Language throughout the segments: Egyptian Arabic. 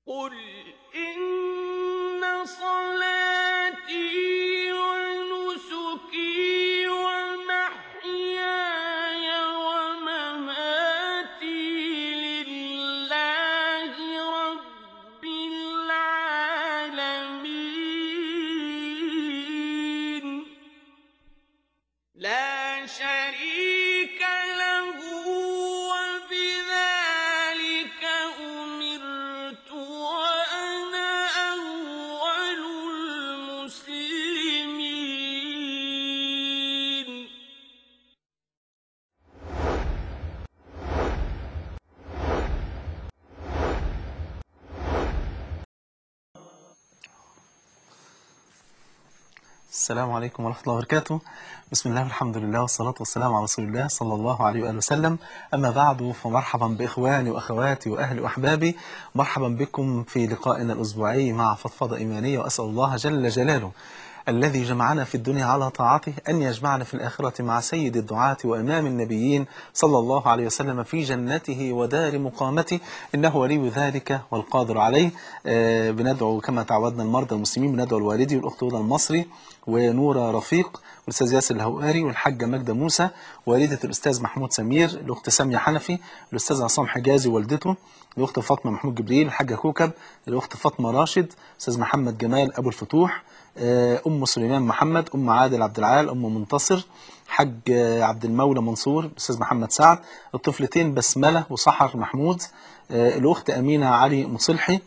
قُلْ إِنَّ صَلَاتِي وَنُسُكِي وَمَحْيَايَ وَمَمَاتِي لِلَّهِ رَبِّ الْعَالَمِينَ لَا شَرِيكَ لَهُ ۖ وَبِذَٰلِكَ أُمِرْتُ وَأَنَا أَوَّلُ الْمُسْلِمِينَ السلام عليكم ورحمة الله وبركاته بسم الله والحمد لله والصلاة والسلام على رسول الله صلى الله عليه وآله وسلم أما بعد فمرحبا بإخواني وأخواتي وأهلي وأحبابي مرحبا بكم في لقائنا الأسبوعي مع فضفضة إيمانية وأسأل الله جل جلاله الذي جمعنا في الدنيا على طاعته أن يجمعنا في الآخرة مع سيد الدعاة وإمام النبيين صلى الله عليه وسلم في جنته ودار مقامته إنه ولي ذلك والقادر عليه آه بندعو كما تعودنا المرضى المسلمين بندعو الوالدي والأخت هدى المصري ونورة رفيق والأستاذ ياسر الهواري والحاجة ماجدة موسى والدة الأستاذ محمود سمير الأخت سامية حنفي الأستاذ عصام حجازي والدته الأخت فاطمة محمود جبريل الحاجة كوكب الأخت فاطمة راشد الأستاذ محمد جمال أبو الفتوح آه، أم سليمان محمد أم عادل عبد العال أم منتصر حاج آه، عبد المولى منصور الأستاذ محمد سعد الطفلتين بسملة وسحر محمود آه، الأخت أمينة علي مصلحي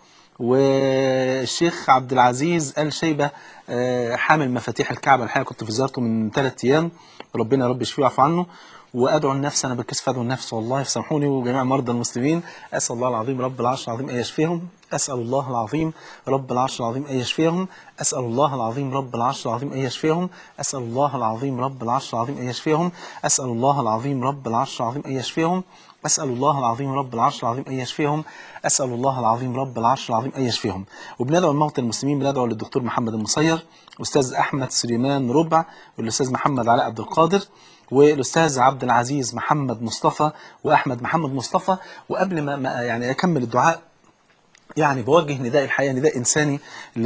والشيخ عبد العزيز آل شيبة آه، حامل مفاتيح الكعبة الحقيقة كنت في زيارته من ثلاث أيام ربنا يا رب يشفيه ويعفو عنه وادعو النفس انا بكسف ادعو النفس والله فسامحوني وجميع مرضى المسلمين اسال الله العظيم رب العرش العظيم ان يشفيهم اسال الله العظيم رب العرش العظيم ان يشفيهم اسال الله العظيم رب العرش العظيم ان يشفيهم اسال الله العظيم رب العرش العظيم ان يشفيهم اسال الله العظيم رب العرش العظيم ان يشفيهم اسال الله العظيم رب العرش العظيم ان يشفيهم اسال الله العظيم رب العرش العظيم ان يشفيهم وبندعو الموتى المسلمين بندعو للدكتور محمد المصير استاذ احمد سليمان ربع والاستاذ محمد علاء عبد القادر والاستاذ عبد العزيز محمد مصطفى واحمد محمد مصطفى وقبل ما ما يعني اكمل الدعاء يعني بوجه نداء الحقيقه نداء انساني ل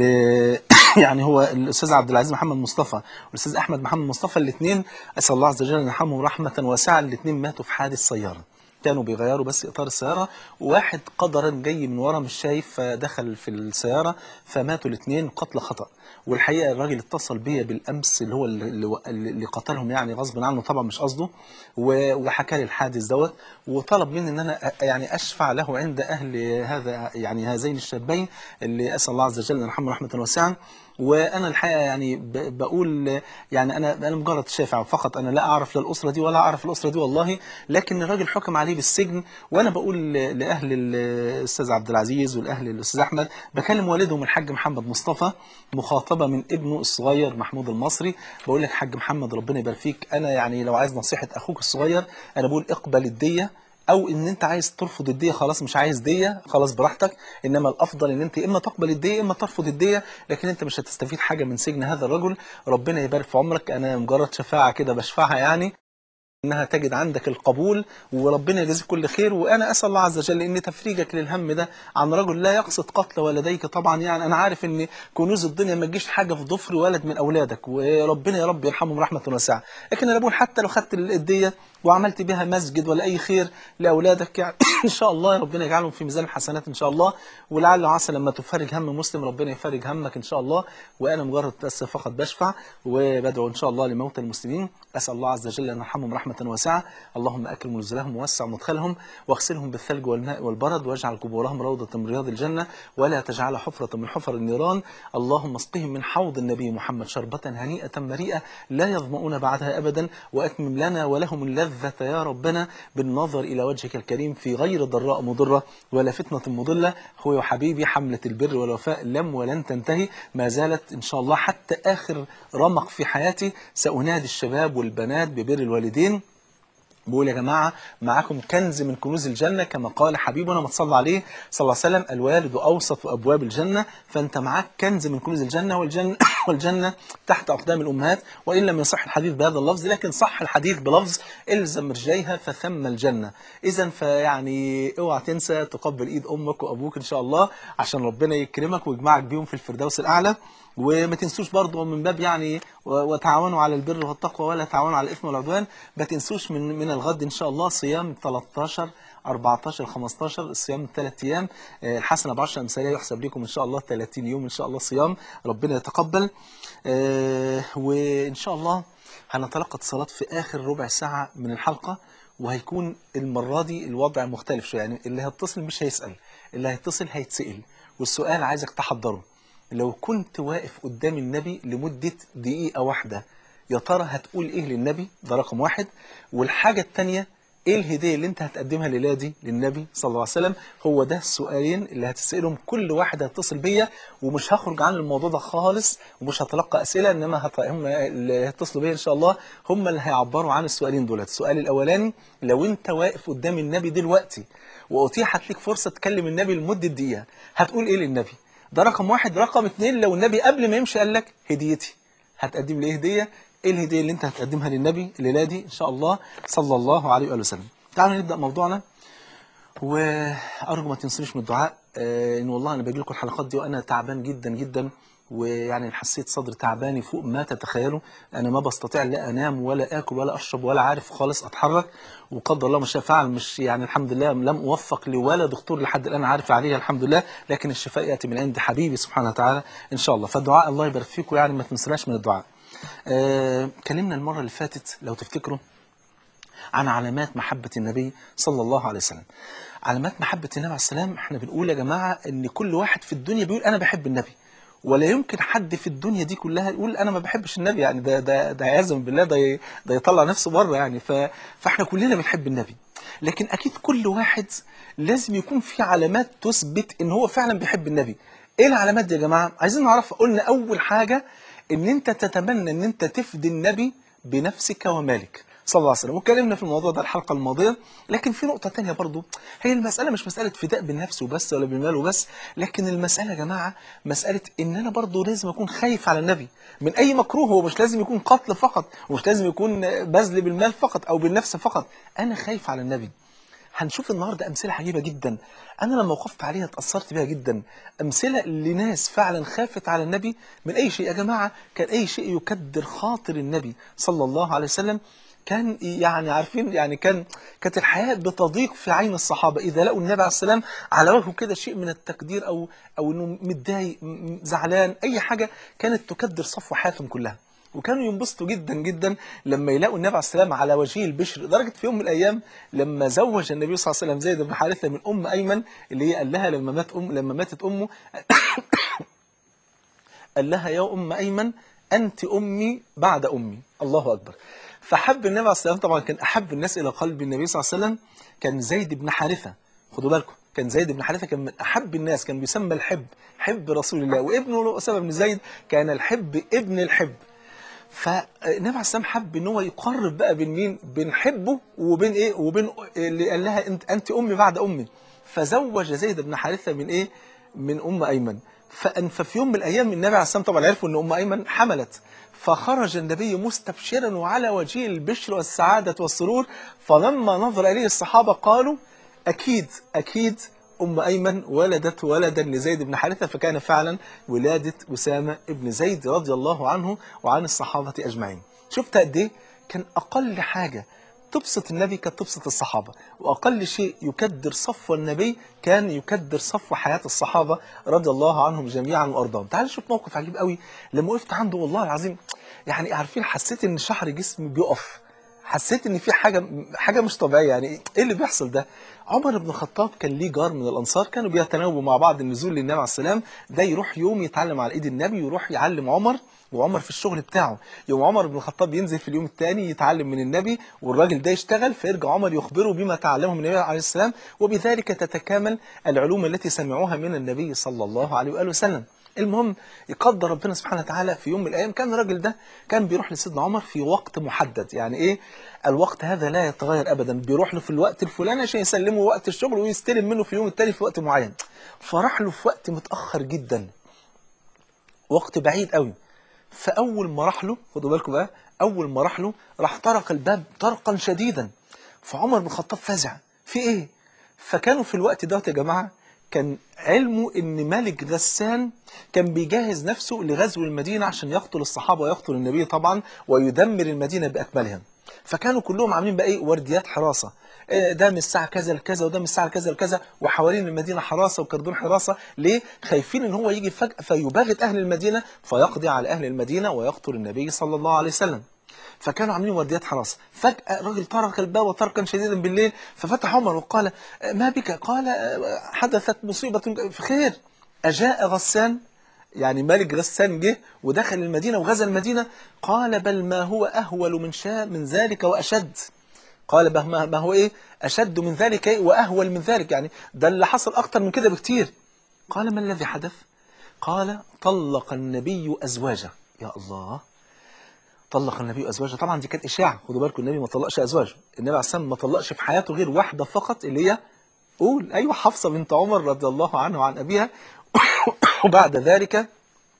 يعني هو الاستاذ عبد العزيز محمد مصطفى والاستاذ احمد محمد مصطفى الاثنين اسال الله عز وجل ان يرحمهم رحمه واسعه الاثنين ماتوا في حادث سياره كانوا بيغيروا بس اطار السياره وواحد قدرا جاي من ورا مش شايف فدخل في السياره فماتوا الاثنين قتل خطا والحقيقه الراجل اتصل بيا بالامس اللي هو اللي, اللي قتلهم يعني غصب عنه طبعا مش قصده و- وحكى لي الحادث دوت وطلب مني ان انا أ- يعني اشفع له عند اهل هذا يعني هذين الشابين اللي اسال الله عز وجل ان يرحمهم رحمه واسعه وانا الحقيقه يعني ب- بقول يعني انا انا مجرد شافع فقط انا لا اعرف لا الاسره دي ولا اعرف الاسره دي والله لكن الراجل حكم عليه بالسجن وانا بقول ل- لاهل الاستاذ عبد العزيز والاهل الاستاذ احمد بكلم والدهم الحاج محمد مصطفى مخاطبه من ابنه الصغير محمود المصري بقول لك حاج محمد ربنا يبارك فيك انا يعني لو عايز نصيحه اخوك الصغير انا بقول اقبل الديه او ان انت عايز ترفض الديه خلاص مش عايز ديه خلاص براحتك انما الافضل ان انت اما تقبل الديه اما ترفض الديه لكن انت مش هتستفيد حاجه من سجن هذا الرجل ربنا يبارك في عمرك انا مجرد شفاعه كده بشفعها يعني انها تجد عندك القبول وربنا يجازيك كل خير وانا اسال الله عز وجل ان تفريجك للهم ده عن رجل لا يقصد قتل ولديك طبعا يعني انا عارف ان كنوز الدنيا ما تجيش حاجه في ضفر ولد من اولادك وربنا يا رب يرحمهم رحمه واسعه لكن انا بقول حتى لو خدت الديه وعملت بها مسجد ولا اي خير لاولادك يعني ان شاء الله ربنا يجعلهم في ميزان الحسنات ان شاء الله ولعل وعسى لما تفرج هم مسلم ربنا يفرج همك ان شاء الله وانا مجرد بس فقط بشفع وبدعو ان شاء الله لموتى المسلمين اسال الله عز وجل ان يرحمهم رحمه واسعه اللهم اكرم نزلهم ووسع مدخلهم واغسلهم بالثلج والماء والبرد واجعل قبورهم روضه من رياض الجنه ولا تجعل حفره من حفر النيران اللهم اسقهم من حوض النبي محمد شربه هنيئه مريئه لا يظمؤون بعدها ابدا واتمم لنا ولهم اللذه يا ربنا بالنظر الى وجهك الكريم في غير ضراء مضره ولا فتنه مضله اخوي وحبيبي حمله البر والوفاء لم ولن تنتهي ما زالت ان شاء الله حتى اخر رمق في حياتي سانادي الشباب والبنات ببر الوالدين بيقول يا جماعة معاكم كنز من كنوز الجنة كما قال حبيبنا ما صلى عليه صلى الله عليه وسلم الوالد أوسط أبواب الجنة فأنت معاك كنز من كنوز الجنة والجنة, والجنة تحت أقدام الأمهات وإن لم يصح الحديث بهذا اللفظ لكن صح الحديث بلفظ إلزم رجليها فثم الجنة إذا فيعني اوعى تنسى تقبل إيد أمك وأبوك إن شاء الله عشان ربنا يكرمك ويجمعك بيهم في الفردوس الأعلى وما تنسوش برضه من باب يعني و- وتعاونوا على البر والتقوى ولا تعاونوا على الاثم والعدوان ما تنسوش من من الغد ان شاء الله صيام 13 14 15 الصيام ثلاث ايام آه، الحسنه ب 10 امثاليه يحسب لكم ان شاء الله 30 يوم ان شاء الله صيام ربنا يتقبل آه، وان شاء الله هنتلقى اتصالات في اخر ربع ساعه من الحلقه وهيكون المره دي الوضع مختلف شويه يعني اللي هيتصل مش هيسال اللي هيتصل هيتسال والسؤال عايزك تحضره لو كنت واقف قدام النبي لمدة دقيقة واحدة يا ترى هتقول ايه للنبي ده رقم واحد والحاجة التانية ايه الهدية اللي انت هتقدمها الليلة دي للنبي صلى الله عليه وسلم هو ده السؤالين اللي هتسألهم كل واحد هيتصل بيا ومش هخرج عن الموضوع ده خالص ومش هتلقى أسئلة انما هت... هم اللي هيتصلوا بيا ان شاء الله هم اللي هيعبروا عن السؤالين دولت السؤال الاولاني لو انت واقف قدام النبي دلوقتي وأتيحت لك فرصة تكلم النبي لمدة دقيقة هتقول ايه للنبي ده رقم واحد رقم اتنين لو النبي قبل ما يمشي قال لك هديتي هتقدم لي إيه هدية ايه الهدية اللي انت هتقدمها للنبي الليلة دي ان شاء الله صلى الله عليه وآله وسلم تعالوا نبدأ موضوعنا وارجو ما تنسونيش من الدعاء آه، ان والله انا باجي لكم الحلقات دي وانا تعبان جدا جدا ويعني حسيت صدر تعباني فوق ما تتخيلوا انا ما بستطيع لا انام ولا اكل ولا اشرب ولا عارف خالص اتحرك وقدر الله ما شاء فعل مش يعني الحمد لله لم اوفق لولا دكتور لحد الان عارف عليها الحمد لله لكن الشفاء ياتي من عند حبيبي سبحانه وتعالى ان شاء الله فالدعاء الله يبارك فيكم يعني ما تنسوناش من الدعاء آه كلمنا المره اللي فاتت لو تفتكروا عن علامات محبة النبي صلى الله عليه وسلم علامات محبة النبي عليه السلام احنا بنقول يا جماعة ان كل واحد في الدنيا بيقول انا بحب النبي ولا يمكن حد في الدنيا دي كلها يقول انا ما بحبش النبي يعني ده ده ده عياذا بالله ده ي- ده يطلع نفسه بره يعني ف فاحنا كلنا بنحب النبي لكن اكيد كل واحد لازم يكون في علامات تثبت ان هو فعلا بيحب النبي ايه العلامات دي يا جماعه عايزين نعرفها قلنا اول حاجه ان انت تتمنى ان انت تفدي النبي بنفسك ومالك صلى الله عليه وسلم واتكلمنا في الموضوع ده الحلقه الماضيه لكن في نقطه تانية برضو هي المساله مش مساله فداء بالنفس وبس ولا بالمال وبس لكن المساله يا جماعه مساله ان انا برضو لازم اكون خايف على النبي من اي مكروه هو مش لازم يكون قتل فقط ومش لازم يكون بذل بالمال فقط او بالنفس فقط انا خايف على النبي هنشوف النهارده امثله عجيبه جدا انا لما وقفت عليها اتاثرت بيها جدا امثله لناس فعلا خافت على النبي من اي شيء يا جماعه كان اي شيء يكدر خاطر النبي صلى الله عليه وسلم كان يعني عارفين يعني كان كانت الحياه بتضيق في عين الصحابه اذا لقوا النبي عليه السلام على وجهه كده شيء من التقدير او او انه متضايق م- م- زعلان اي حاجه كانت تكدر صفو حياتهم كلها وكانوا ينبسطوا جدا جدا لما يلاقوا النبي عليه السلام على وجهه البشر لدرجه في يوم من الايام لما زوج النبي صلى الله عليه وسلم زيد بن حارثه من ام ايمن اللي هي قال لها لما مات ام لما ماتت امه قال لها يا ام ايمن انت امي بعد امي الله اكبر فحب النبي عليه السلام طبعا كان احب الناس الى قلب النبي صلى الله عليه وسلم كان زيد بن حارثه خدوا بالكم كان زيد بن حارثه كان من احب الناس كان بيسمى الحب حب رسول الله وابنه اسامه بن زيد كان الحب ابن الحب فالنبي عليه السلام حب ان هو يقرب بقى بين مين بين حبه وبين ايه وبين اللي قال لها انت انت امي بعد امي فزوج زيد بن حارثه من ايه من ام ايمن فان ففي يوم من الايام النبي عليه السلام طبعا عرفوا ان ام ايمن حملت فخرج النبي مستبشرا وعلى وجهه البشر والسعاده والسرور فلما نظر اليه الصحابه قالوا اكيد اكيد أم أيمن ولدت ولدا لزيد بن حارثة فكان فعلا ولادة أسامة بن زيد رضي الله عنه وعن الصحابة أجمعين شفت قد إيه كان أقل حاجة تبسط النبي كانت تبسط الصحابة وأقل شيء يكدر صفو النبي كان يكدر صفو حياة الصحابة رضي الله عنهم جميعا وأرضاهم تعال نشوف موقف عجيب قوي لما وقفت عنده والله العظيم يعني عارفين حسيت إن شعر جسمي بيقف حسيت ان في حاجه حاجه مش طبيعيه يعني ايه اللي بيحصل ده عمر بن الخطاب كان ليه جار من الانصار كانوا بيتناوبوا مع بعض النزول للنبي عليه السلام ده يروح يوم يتعلم على ايد النبي ويروح يعلم عمر وعمر في الشغل بتاعه يوم عمر بن الخطاب ينزل في اليوم الثاني يتعلم من النبي والراجل ده يشتغل فيرجع عمر يخبره بما تعلمه من النبي عليه السلام وبذلك تتكامل العلوم التي سمعوها من النبي صلى الله عليه واله وسلم المهم يقدر ربنا سبحانه وتعالى في يوم من الايام كان الراجل ده كان بيروح لسيدنا عمر في وقت محدد يعني ايه الوقت هذا لا يتغير ابدا بيروح له في الوقت الفلاني عشان يسلمه وقت الشغل ويستلم منه في يوم التاني في وقت معين فراح له في وقت متاخر جدا وقت بعيد قوي فاول ما راح له خدوا بالكم بقى اول ما راح له راح طرق الباب طرقا شديدا فعمر بن الخطاب فزع في ايه فكانوا في الوقت ده يا جماعه كان علمه ان ملك غسان كان بيجهز نفسه لغزو المدينه عشان يقتل الصحابه ويقتل النبي طبعا ويدمر المدينه باكملها فكانوا كلهم عاملين بقى ايه ورديات حراسه إيه ده من الساعه كذا لكذا وده من الساعه لكذا لكذا وحوالين المدينه حراسه وكردون حراسه ليه خايفين ان هو يجي فجاه فيباغت اهل المدينه فيقضي على اهل المدينه ويقتل النبي صلى الله عليه وسلم فكانوا عاملين ورديات حراسه فجاه الراجل طرق الباب طرقا شديدا بالليل ففتح عمر وقال ما بك قال حدثت مصيبه في خير اجاء غسان يعني ملك غسان جه ودخل المدينه وغزا المدينه قال بل ما هو اهول من شاء من ذلك واشد قال بل ما ما هو ايه اشد من ذلك إيه واهول من ذلك يعني ده اللي حصل اكتر من كده بكتير قال ما الذي حدث قال طلق النبي ازواجه يا الله طلق النبي ازواجه طبعا دي كانت اشاعه خدوا بالكم النبي ما طلقش ازواجه النبي عليه السلام ما طلقش في حياته غير واحده فقط اللي هي قول ايوه حفصه بنت عمر رضي الله عنه وعن ابيها وبعد ذلك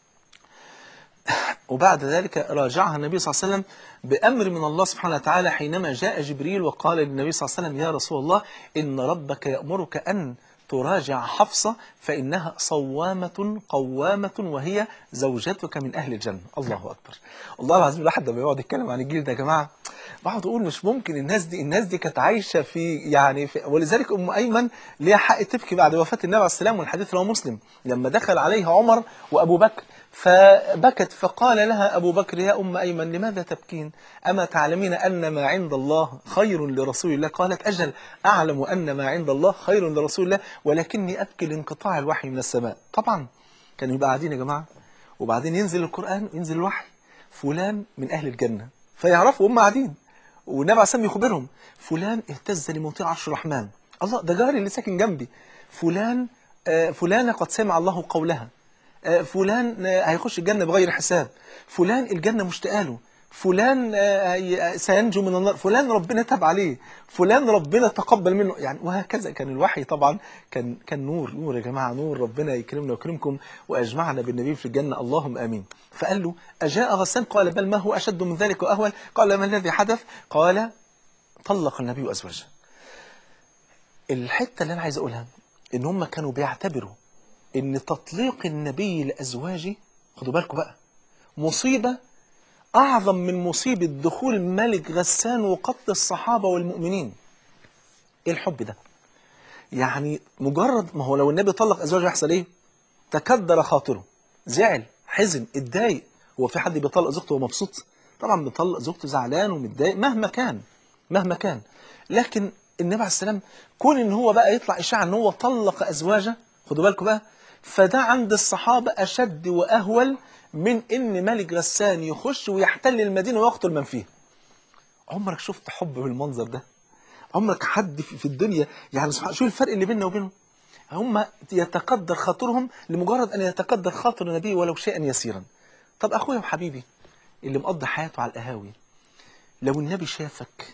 وبعد ذلك راجعها النبي صلى الله عليه وسلم بأمر من الله سبحانه وتعالى حينما جاء جبريل وقال للنبي صلى الله عليه وسلم يا رسول الله إن ربك يأمرك أن تراجع حفصة فإنها صوامة قوامة وهي زوجتك من أهل الجنة الله أكبر الله العظيم الواحد لما يقعد يتكلم عن الجيل ده يا جماعة بقعد أقول مش ممكن الناس دي الناس دي كانت عايشة في يعني في ولذلك أم أيمن ليها حق تبكي بعد وفاة النبي عليه السلام والحديث رواه مسلم لما دخل عليها عمر وأبو بكر فبكت فقال لها أبو بكر يا أم أيمن لماذا تبكين أما تعلمين أن ما عند الله خير لرسول الله قالت أجل أعلم أن ما عند الله خير لرسول الله ولكني أبكي لانقطاع الوحي من السماء طبعا كانوا يبقى قاعدين يا جماعة وبعدين ينزل القرآن ينزل الوحي فلان من أهل الجنة فيعرفوا هم قاعدين والنبي عليه الصلاة والسلام يخبرهم فلان اهتز لموطئ عرش الرحمن الله ده جاري اللي ساكن جنبي فلان آه فلانة قد سمع الله قولها فلان هيخش الجنة بغير حساب فلان الجنة مشتاقه له فلان سينجو من النار فلان ربنا تاب عليه فلان ربنا تقبل منه يعني وهكذا كان الوحي طبعا كان كان نور نور يا جماعة نور ربنا يكرمنا ويكرمكم وأجمعنا بالنبي في الجنة اللهم آمين فقال له أجاء غسان قال بل ما هو أشد من ذلك وأهول قال ما الذي حدث قال طلق النبي أزواجه الحتة اللي أنا عايز أقولها إن هم كانوا بيعتبروا ان تطليق النبي لازواجه خدوا بالكم بقى مصيبه اعظم من مصيبه دخول ملك غسان وقتل الصحابه والمؤمنين ايه الحب ده يعني مجرد ما هو لو النبي طلق ازواجه يحصل ايه تكدر خاطره زعل حزن اتضايق هو في حد بيطلق زوجته وهو مبسوط طبعا بيطلق زوجته زعلان ومتضايق مهما كان مهما كان لكن النبي عليه السلام كون ان هو بقى يطلع اشاعه ان هو طلق ازواجه خدوا بالكم بقى فده عند الصحابة أشد وأهول من إن ملك غسان يخش ويحتل المدينة ويقتل من فيها عمرك شفت حب بالمنظر ده عمرك حد في الدنيا يعني شو الفرق اللي بيننا وبينهم هم يتقدر خاطرهم لمجرد أن يتقدر خاطر النبي ولو شيئا يسيرا طب أخويا وحبيبي اللي مقضي حياته على القهاوي لو النبي شافك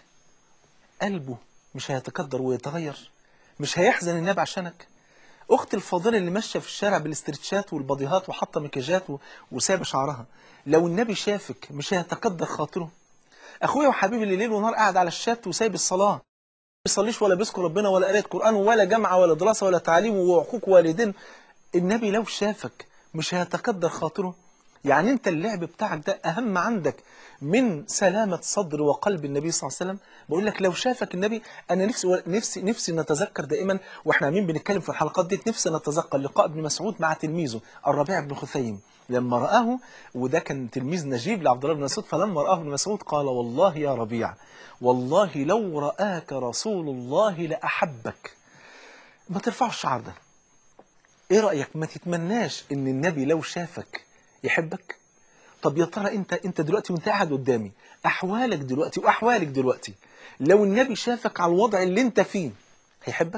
قلبه مش هيتقدر ويتغير مش هيحزن النبي عشانك اختي الفاضله اللي ماشيه في الشارع بالاسترتشات والبضيهات وحاطه مكياجات وسايبه شعرها لو النبي شافك مش هيتقدر خاطره اخويا وحبيبي اللي ليل ونهار قاعد على الشات وسايب الصلاه ما بيصليش ولا بيذكر ربنا ولا قرايه قران ولا جامعه ولا دراسه ولا تعليم وعقوق والدين النبي لو شافك مش هيتقدر خاطره يعني انت اللعب بتاعك ده اهم عندك من سلامة صدر وقلب النبي صلى الله عليه وسلم بقول لك لو شافك النبي انا نفسي نفسي نفسي نتذكر دائما واحنا عاملين بنتكلم في الحلقات دي نفسي نتذكر لقاء ابن مسعود مع تلميذه الربيع بن خثيم لما رآه وده كان تلميذ نجيب لعبد الله بن مسعود فلما رآه ابن مسعود قال والله يا ربيع والله لو رآك رسول الله لأحبك ما ترفعش الشعر ده ايه رأيك ما تتمناش ان النبي لو شافك يحبك طب يا ترى انت انت دلوقتي وانت قاعد قدامي احوالك دلوقتي واحوالك دلوقتي لو النبي شافك على الوضع اللي انت فيه هيحبك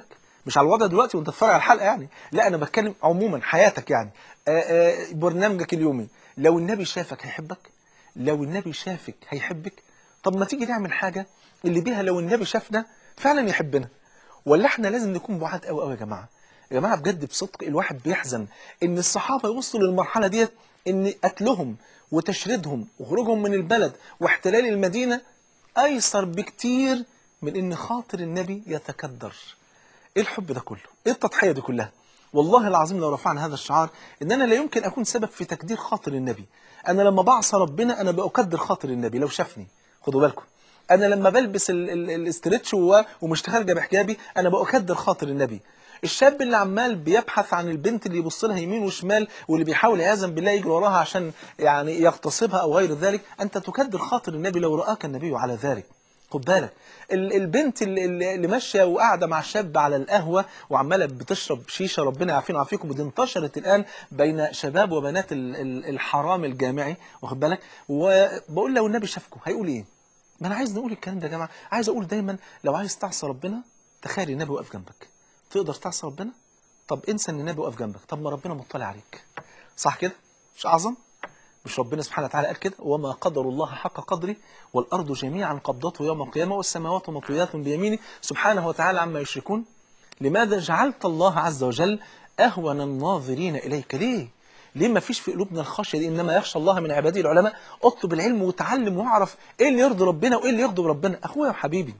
مش على الوضع دلوقتي وانت تتفرج على الحلقه يعني لا انا بتكلم عموما حياتك يعني آآ آآ برنامجك اليومي لو النبي شافك هيحبك لو النبي شافك هيحبك طب ما تيجي نعمل حاجه اللي بيها لو النبي شافنا فعلا يحبنا ولا احنا لازم نكون بعاد قوي قوي يا جماعه يا جماعه بجد بصدق الواحد بيحزن ان الصحابه يوصلوا للمرحله ديت ان قتلهم وتشريدهم وخروجهم من البلد واحتلال المدينه ايسر بكتير من ان خاطر النبي يتكدر ايه الحب ده كله ايه التضحيه دي كلها والله العظيم لو رفعنا هذا الشعار ان انا لا يمكن اكون سبب في تكدير خاطر النبي انا لما بعصى ربنا انا بأقدر خاطر النبي لو شافني خدوا بالكم انا لما بلبس ال- ال- الاسترتش و- ومش خارجه بحجابي انا بأقدر خاطر النبي الشاب اللي عمال بيبحث عن البنت اللي يبص لها يمين وشمال واللي بيحاول يعزم بالله يجري وراها عشان يعني يغتصبها او غير ذلك انت تكدر خاطر النبي لو راك النبي على ذلك خد بالك ال- البنت اللي, اللي اللي ماشيه وقاعده مع شاب على القهوه وعماله بتشرب شيشه ربنا يعافينا ويعافيكم ودي انتشرت الان بين شباب وبنات ال- ال- الحرام الجامعي واخد بالك وبقول لو النبي شافكم هيقول ايه؟ ما انا عايز نقول الكلام ده يا جماعه عايز اقول دايما لو عايز تعصى ربنا تخيل النبي واقف جنبك تقدر تعصى ربنا طب انسى ان النبي واقف جنبك طب ما ربنا مطلع عليك صح كده مش اعظم مش ربنا سبحانه وتعالى قال كده وما قدر الله حق قدره والارض جميعا قبضته يوم القيامه والسماوات مطويات بيمينه سبحانه وتعالى عما يشركون لماذا جعلت الله عز وجل اهون الناظرين اليك ليه ليه ما فيش في قلوبنا الخشيه دي انما يخشى الله من عباده العلماء اطلب العلم وتعلم واعرف ايه اللي يرضي ربنا وايه اللي يغضب ربنا اخويا وحبيبي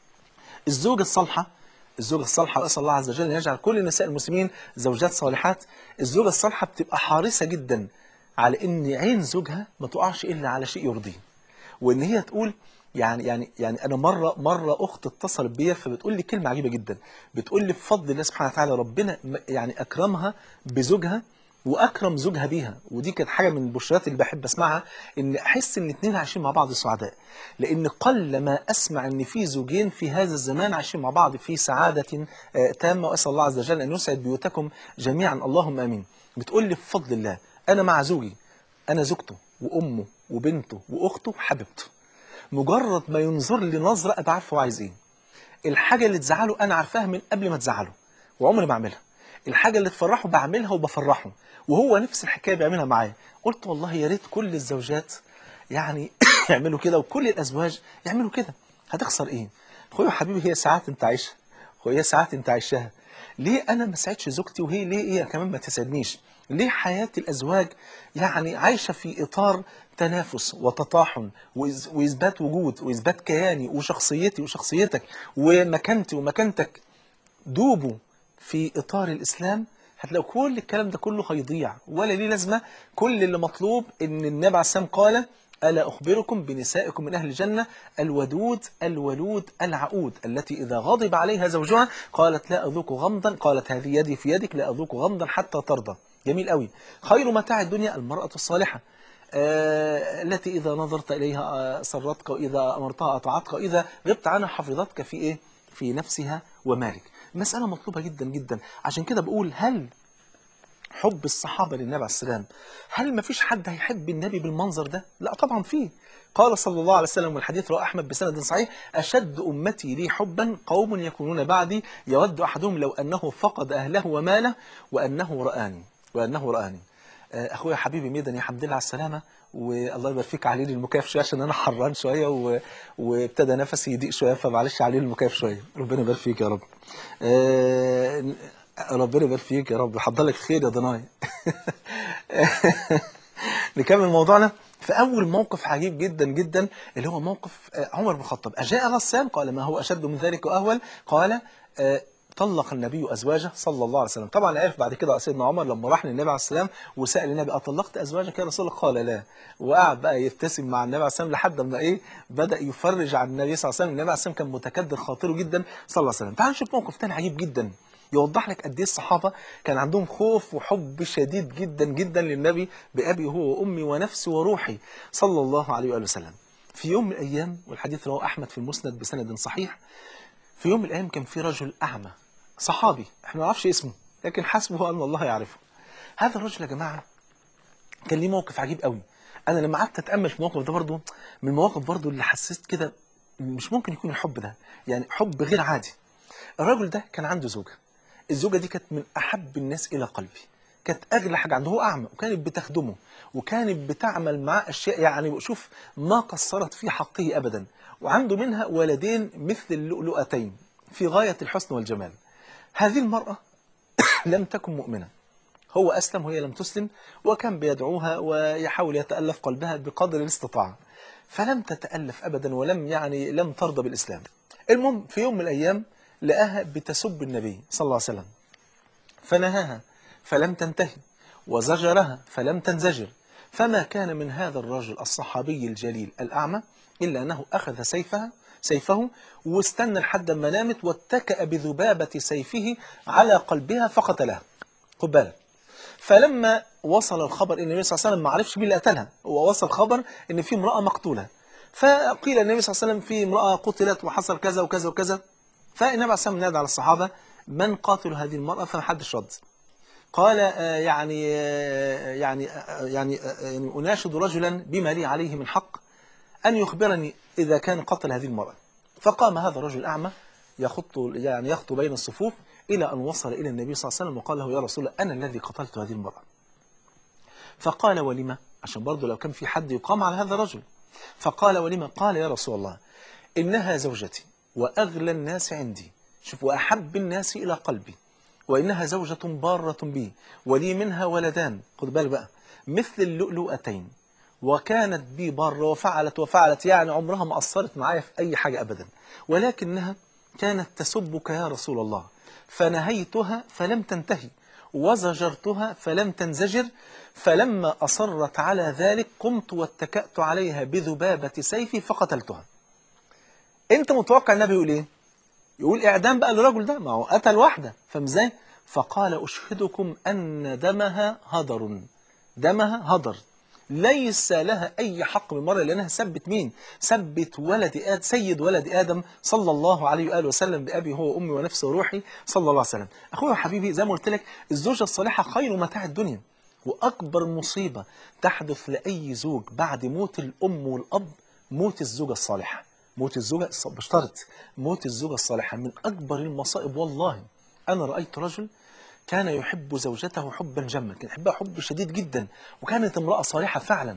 الزوجة الصالحة الزوجة الصالحة وأسأل الله عز وجل أن يجعل كل نساء المسلمين زوجات صالحات الزوجة الصالحة بتبقى حريصة جدا على أن عين زوجها ما تقعش إلا على شيء يرضيه وأن هي تقول يعني يعني يعني أنا مرة مرة أخت اتصلت بيا فبتقول لي كلمة عجيبة جدا بتقول لي بفضل الله سبحانه وتعالى ربنا م- يعني أكرمها بزوجها واكرم زوجها بيها ودي كانت حاجه من البشرات اللي بحب اسمعها ان احس ان اتنين عايشين مع بعض سعداء لان قل ما اسمع ان في زوجين في هذا الزمان عايشين مع بعض في سعاده آه، تامه واسال الله عز وجل ان يسعد بيوتكم جميعا اللهم امين بتقول لي بفضل الله انا مع زوجي انا زوجته وامه وبنته واخته وحبيبته مجرد ما ينظر لي نظره ابقى عارف هو عايز ايه الحاجه اللي تزعله انا عارفاها من قبل ما تزعله وعمري ما اعملها الحاجه اللي تفرحه بعملها وبفرحه وهو نفس الحكايه بيعملها معايا قلت والله يا ريت كل الزوجات يعني يعملوا كده وكل الازواج يعملوا كده هتخسر ايه اخويا وحبيبي هي ساعات انت عايشها وهي ساعات انت عايشها ليه انا ما سعدش زوجتي وهي ليه هي كمان ما تسعدنيش ليه حياة الأزواج يعني عايشة في إطار تنافس وتطاحن وإز- وإثبات وجود وإثبات كياني وشخصيتي وشخصيتك ومكانتي ومكانتك دوبوا في إطار الإسلام هتلاقوا كل الكلام ده كله هيضيع ولا ليه لازمة كل اللي مطلوب إن النبي عليه السلام قال ألا أخبركم بنسائكم من أهل الجنة الودود الولود العقود التي إذا غضب عليها زوجها قالت لا أذوق غمضا قالت هذه يدي في يدك لا أذوق غمضا حتى ترضى جميل قوي خير متاع الدنيا المرأة الصالحة آه، التي إذا نظرت إليها آه، سرتك وإذا أمرتها أطاعتك وإذا غبت عنها حفظتك في إيه؟ في نفسها ومالك مسألة مطلوبة جدا جدا عشان كده بقول هل حب الصحابة للنبي عليه السلام هل ما فيش حد هيحب النبي بالمنظر ده؟ لا طبعا فيه قال صلى الله عليه وسلم والحديث رواه أحمد بسند صحيح أشد أمتي لي حبا قوم يكونون بعدي يود أحدهم لو أنه فقد أهله وماله وأنه رآني وأنه رآني آه، أخويا حبيبي ميدان يا حمد لله على السلامة والله يبارك فيك علي لي المكيف شويه عشان انا حران شويه و... وابتدى نفسي يضيق شويه فمعلش علي لي المكيف شويه ربنا يبارك فيك يا رب آه... ربنا يبارك فيك يا رب حضر لك خير يا ضناي نكمل موضوعنا في أول موقف عجيب جدا جدا اللي هو موقف آه، عمر بن الخطاب أجاء غسان قال ما هو أشد من ذلك وأهول قال آه، طلق النبي أزواجه صلى الله عليه وسلم طبعا عرف بعد كده سيدنا عمر لما راح للنبي عليه السلام وسأل النبي أطلقت أزواجك يا رسول الله قال لا وقعد بقى يبتسم مع النبي عليه السلام لحد ما إيه بدأ يفرج عن النبي صلى الله عليه وسلم النبي عليه السلام كان متكدر خاطره جدا صلى الله عليه وسلم تعال نشوف موقف تاني عجيب جدا يوضح لك قد ايه الصحابه كان عندهم خوف وحب شديد جدا جدا للنبي بابي هو وامي ونفسي وروحي صلى الله عليه واله وسلم. في يوم من الايام والحديث رواه احمد في المسند بسند صحيح في يوم من الايام كان في رجل اعمى صحابي احنا ما نعرفش اسمه لكن حسبه ان الله يعرفه. هذا الرجل يا جماعه كان ليه موقف عجيب قوي انا لما قعدت اتامل في الموقف ده برضه من المواقف برضه اللي حسيت كده مش ممكن يكون الحب ده يعني حب غير عادي الراجل ده كان عنده زوجه الزوجة دي كانت من أحب الناس إلى قلبي كانت أغلى حاجة عنده هو أعمى وكانت بتخدمه وكانت بتعمل معاه أشياء يعني شوف ما قصرت في حقه أبدا وعنده منها ولدين مثل اللؤلؤتين في غاية الحسن والجمال هذه المرأة لم تكن مؤمنة هو أسلم وهي لم تسلم وكان بيدعوها ويحاول يتألف قلبها بقدر الاستطاعة فلم تتألف أبدا ولم يعني لم ترضى بالإسلام المهم في يوم من الأيام لقاها بتسب النبي صلى الله عليه وسلم فنهاها فلم تنتهي وزجرها فلم تنزجر فما كان من هذا الرجل الصحابي الجليل الأعمى إلا أنه أخذ سيفها سيفه واستنى لحد ما نامت واتكأ بذبابة سيفه على قلبها فقتلها خد بالك فلما وصل الخبر ان النبي صلى الله عليه وسلم ما عرفش مين اللي قتلها هو وصل خبر ان في امراه مقتوله فقيل النبي صلى الله عليه وسلم في امراه قتلت وحصل كذا وكذا وكذا فالنبي عليه الصلاه والسلام نادى على الصحابه من قاتل هذه المراه فمحدش رد قال آه، يعني آه، يعني آه، يعني آه، يعني اناشد رجلا بما لي عليه من حق ان يخبرني اذا كان قتل هذه المراه فقام هذا الرجل الاعمى يخط يعني يخطو بين الصفوف الى ان وصل الى النبي صلى الله عليه وسلم وقال له يا رسول الله انا الذي قتلت هذه المراه فقال ولما عشان برضه لو كان في حد يقام على هذا الرجل فقال ولما قال يا رسول الله إنها زوجتي وأغلى الناس عندي شوف وأحب الناس إلى قلبي وإنها زوجة بارة بي ولي منها ولدان خد بالك بقى مثل اللؤلؤتين وكانت بي بارة وفعلت وفعلت يعني عمرها ما قصرت معايا في أي حاجة أبدا ولكنها كانت تسبك يا رسول الله فنهيتها فلم تنتهي وزجرتها فلم تنزجر فلما أصرت على ذلك قمت واتكأت عليها بذبابة سيفي فقتلتها انت متوقع النبي يقول ايه يقول اعدام بقى للرجل ده ما هو قتل واحدة فاهم ازاي فقال اشهدكم ان دمها هدر دمها هدر ليس لها اي حق بالمره لانها سبت مين سبت ولد آد سيد ولد ادم صلى الله عليه واله وسلم بابي هو وامي ونفسي وروحي صلى الله عليه وسلم اخويا وحبيبي زي ما قلت لك الزوجه الصالحه خير متاع الدنيا واكبر مصيبه تحدث لاي زوج بعد موت الام والاب موت الزوجه الصالحه موت الزوجه الص- بشترط موت الزوجه الصالحه من اكبر المصائب والله انا رايت رجل كان يحب زوجته حبا جما كان يحبها حب شديد جدا وكانت امرأة صالحة فعلا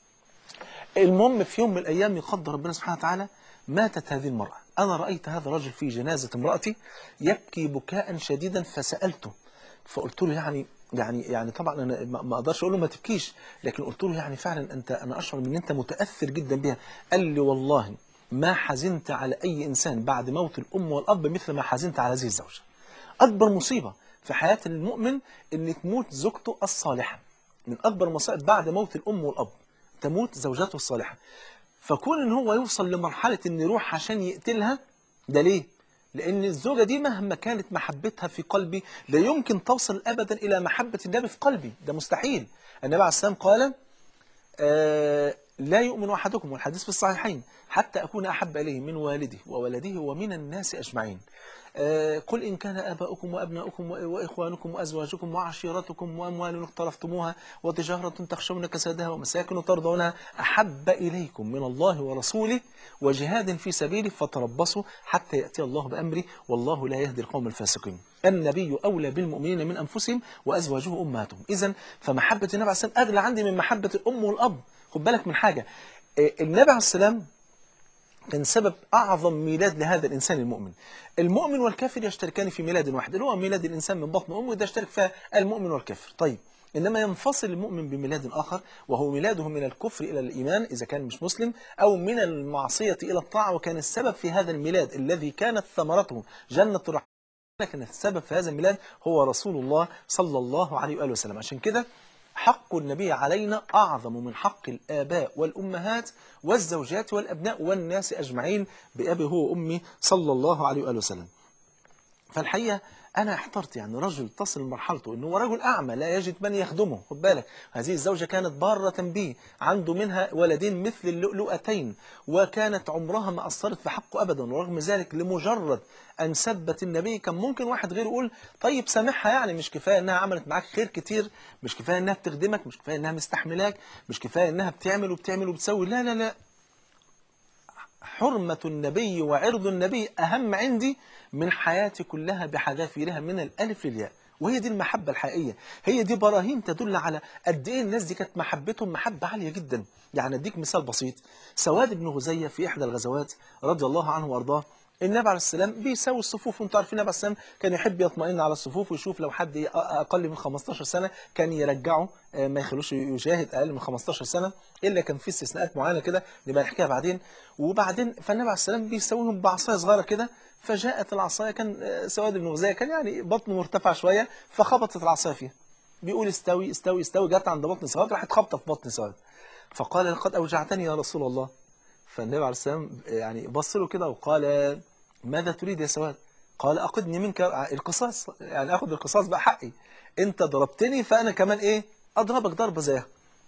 المهم في يوم من الأيام يقدر ربنا سبحانه وتعالى ماتت هذه المرأة أنا رأيت هذا الرجل في جنازة امرأتي يبكي بكاء شديدا فسألته فقلت له يعني يعني يعني طبعا انا ما ما اقدرش اقول له ما تبكيش لكن قلت له يعني فعلا انت انا اشعر ان انت متاثر جدا بها قال لي والله ما حزنت على اي انسان بعد موت الام والاب مثل ما حزنت على هذه الزوجه اكبر مصيبه في حياه المؤمن ان تموت زوجته الصالحه من اكبر المصائب بعد موت الام والاب تموت زوجته الصالحه فكون ان هو يوصل لمرحله ان يروح عشان يقتلها ده ليه لان الزوجه دي مهما كانت محبتها في قلبي لا يمكن توصل ابدا الى محبه النبي في قلبي ده مستحيل النبي عليه السلام قال آه، لا يؤمن أحدكم والحديث في الصحيحين حتى أكون أحب إليه من والده وولده ومن الناس أجمعين آه، قل إن كان آباؤكم وأبناؤكم و- وإخوانكم وأزواجكم وعشيرتكم وأموال اقترفتموها وتجارة تخشون كسادها ومساكن ترضونها أحب إليكم من الله ورسوله وجهاد في سبيله فتربصوا حتى يأتي الله بأمره والله لا يهدي القوم الفاسقين النبي أولى بالمؤمنين من أنفسهم وأزواجه أمهاتهم إذا فمحبة النبي عليه السلام أغلى عندي من محبة الأم والأب خد بالك من حاجة آه، النبي عليه السلام كان سبب أعظم ميلاد لهذا الإنسان المؤمن المؤمن والكافر يشتركان في ميلاد واحد اللي هو ميلاد الإنسان من بطن أمه ده يشترك فيها المؤمن والكافر طيب إنما ينفصل المؤمن بميلاد آخر وهو ميلاده من الكفر إلى الإيمان إذا كان مش مسلم أو من المعصية إلى الطاعة وكان السبب في هذا الميلاد الذي كانت ثمرته جنة الرحمن لكن السبب في هذا الميلاد هو رسول الله صلى الله عليه وآله وسلم عشان كده حق النبي علينا أعظم من حق الآباء والأمهات والزوجات والأبناء والناس أجمعين بأبي هو وأمي صلى الله عليه وآله وسلم فالحقيقة أنا احترت يعني رجل تصل مرحلته أنه هو رجل أعمى لا يجد من يخدمه خد بالك هذه الزوجة كانت بارة به عنده منها ولدين مثل اللؤلؤتين وكانت عمرها ما أثرت في حقه أبدا ورغم ذلك لمجرد أن سبت النبي كان ممكن واحد غيره يقول طيب سامحها يعني مش كفاية أنها عملت معاك خير كتير مش كفاية أنها بتخدمك مش كفاية أنها مستحملاك مش كفاية أنها بتعمل وبتعمل وبتسوي لا لا لا حرمة النبي وعرض النبي أهم عندي من حياتي كلها بحذافيرها من الألف للياء وهي دي المحبة الحقيقية هي دي براهين تدل على قد إيه الناس دي كانت محبتهم محبة عالية جدا يعني أديك مثال بسيط سواد بن غزية في إحدى الغزوات رضي الله عنه وأرضاه النبي عليه السلام بيساوي الصفوف وانتوا عارفين النبي عليه السلام كان يحب يطمئن على الصفوف ويشوف لو حد اقل من 15 سنه كان يرجعه آه، ما يخلوش يشاهد اقل من 15 سنه الا كان في استثناءات معينه كده نبقى نحكيها بعدين وبعدين فالنبي عليه السلام بيساويهم بعصايه صغيره كده فجاءت العصايه كان آه، سواد بن غزيه كان يعني بطنه مرتفع شويه فخبطت العصايه فيها بيقول استوي استوي استوي جت عند بطن سواد راحت خبطه في بطن سواد فقال لقد اوجعتني يا رسول الله فالنبي عليه السلام يعني بص له كده وقال ماذا تريد يا سواد قال أقدني منك القصاص يعني أخذ القصاص بقى حقي أنت ضربتني فأنا كمان إيه أضربك ضربة زيها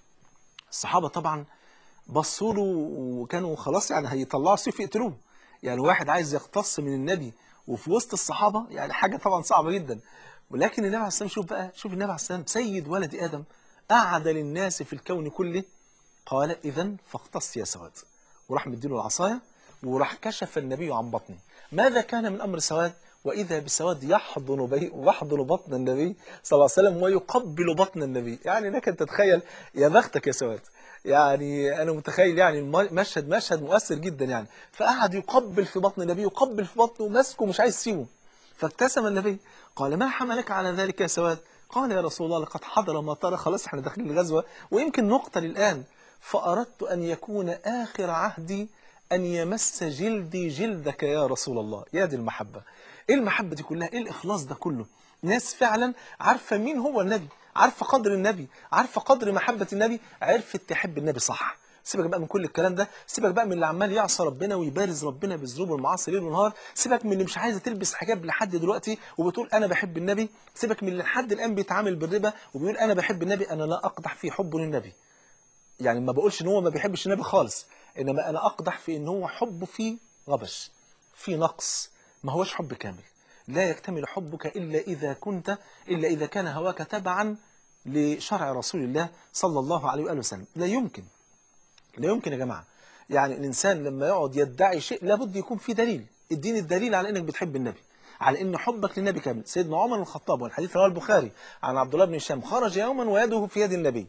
الصحابة طبعا بصوا له وكانوا خلاص يعني هيطلعوا سيف يقتلوه يعني واحد عايز يقتص من النبي وفي وسط الصحابة يعني حاجة طبعا صعبة جدا ولكن النبي عليه السلام شوف بقى شوف النبي عليه السلام سيد ولد آدم أعدل الناس في الكون كله قال إذا فاقتص يا سواد وراح مديله العصاية وراح كشف النبي عن بطنه ماذا كان من أمر سواد وإذا بسواد يحضن بي يحضن بطن النبي صلى الله عليه وسلم ويقبل بطن النبي يعني لك أن تتخيل يا بختك يا سواد يعني أنا متخيل يعني الم- مشهد مشهد مؤثر جدا يعني فقعد يقبل في بطن النبي يقبل في بطنه وماسكه مش عايز يسيبه فابتسم النبي قال ما حملك على ذلك يا سواد قال يا رسول الله لقد حضر ما ترى خلاص احنا داخلين الغزوة ويمكن نقتل الآن فأردت أن يكون آخر عهدي أن يمس جلدي جلدك يا رسول الله يا دي المحبة إيه المحبة دي كلها إيه الإخلاص ده كله ناس فعلا عارفة مين هو النبي عارفة قدر النبي عارفة قدر محبة النبي عرفت تحب النبي صح سيبك بقى من كل الكلام ده سيبك بقى من اللي عمال يعصى ربنا ويبارز ربنا بالذنوب والمعاصي ليل ونهار سيبك من اللي مش عايزه تلبس حجاب لحد دلوقتي وبتقول انا بحب النبي سيبك من اللي لحد الان بيتعامل بالربا وبيقول انا بحب النبي انا لا اقدح في حبه للنبي يعني ما بقولش ان هو ما بيحبش النبي خالص انما انا اقدح في ان هو حبه فيه غبش فيه نقص ما هوش حب كامل لا يكتمل حبك الا اذا كنت الا اذا كان هواك تبعا لشرع رسول الله صلى الله عليه واله وسلم لا يمكن لا يمكن يا جماعه يعني الانسان لما يقعد يدعي شيء لابد يكون في دليل اديني الدليل على انك بتحب النبي على ان حبك للنبي كامل سيدنا عمر بن الخطاب والحديث رواه البخاري عن عبد الله بن هشام خرج يوما ويده في يد النبي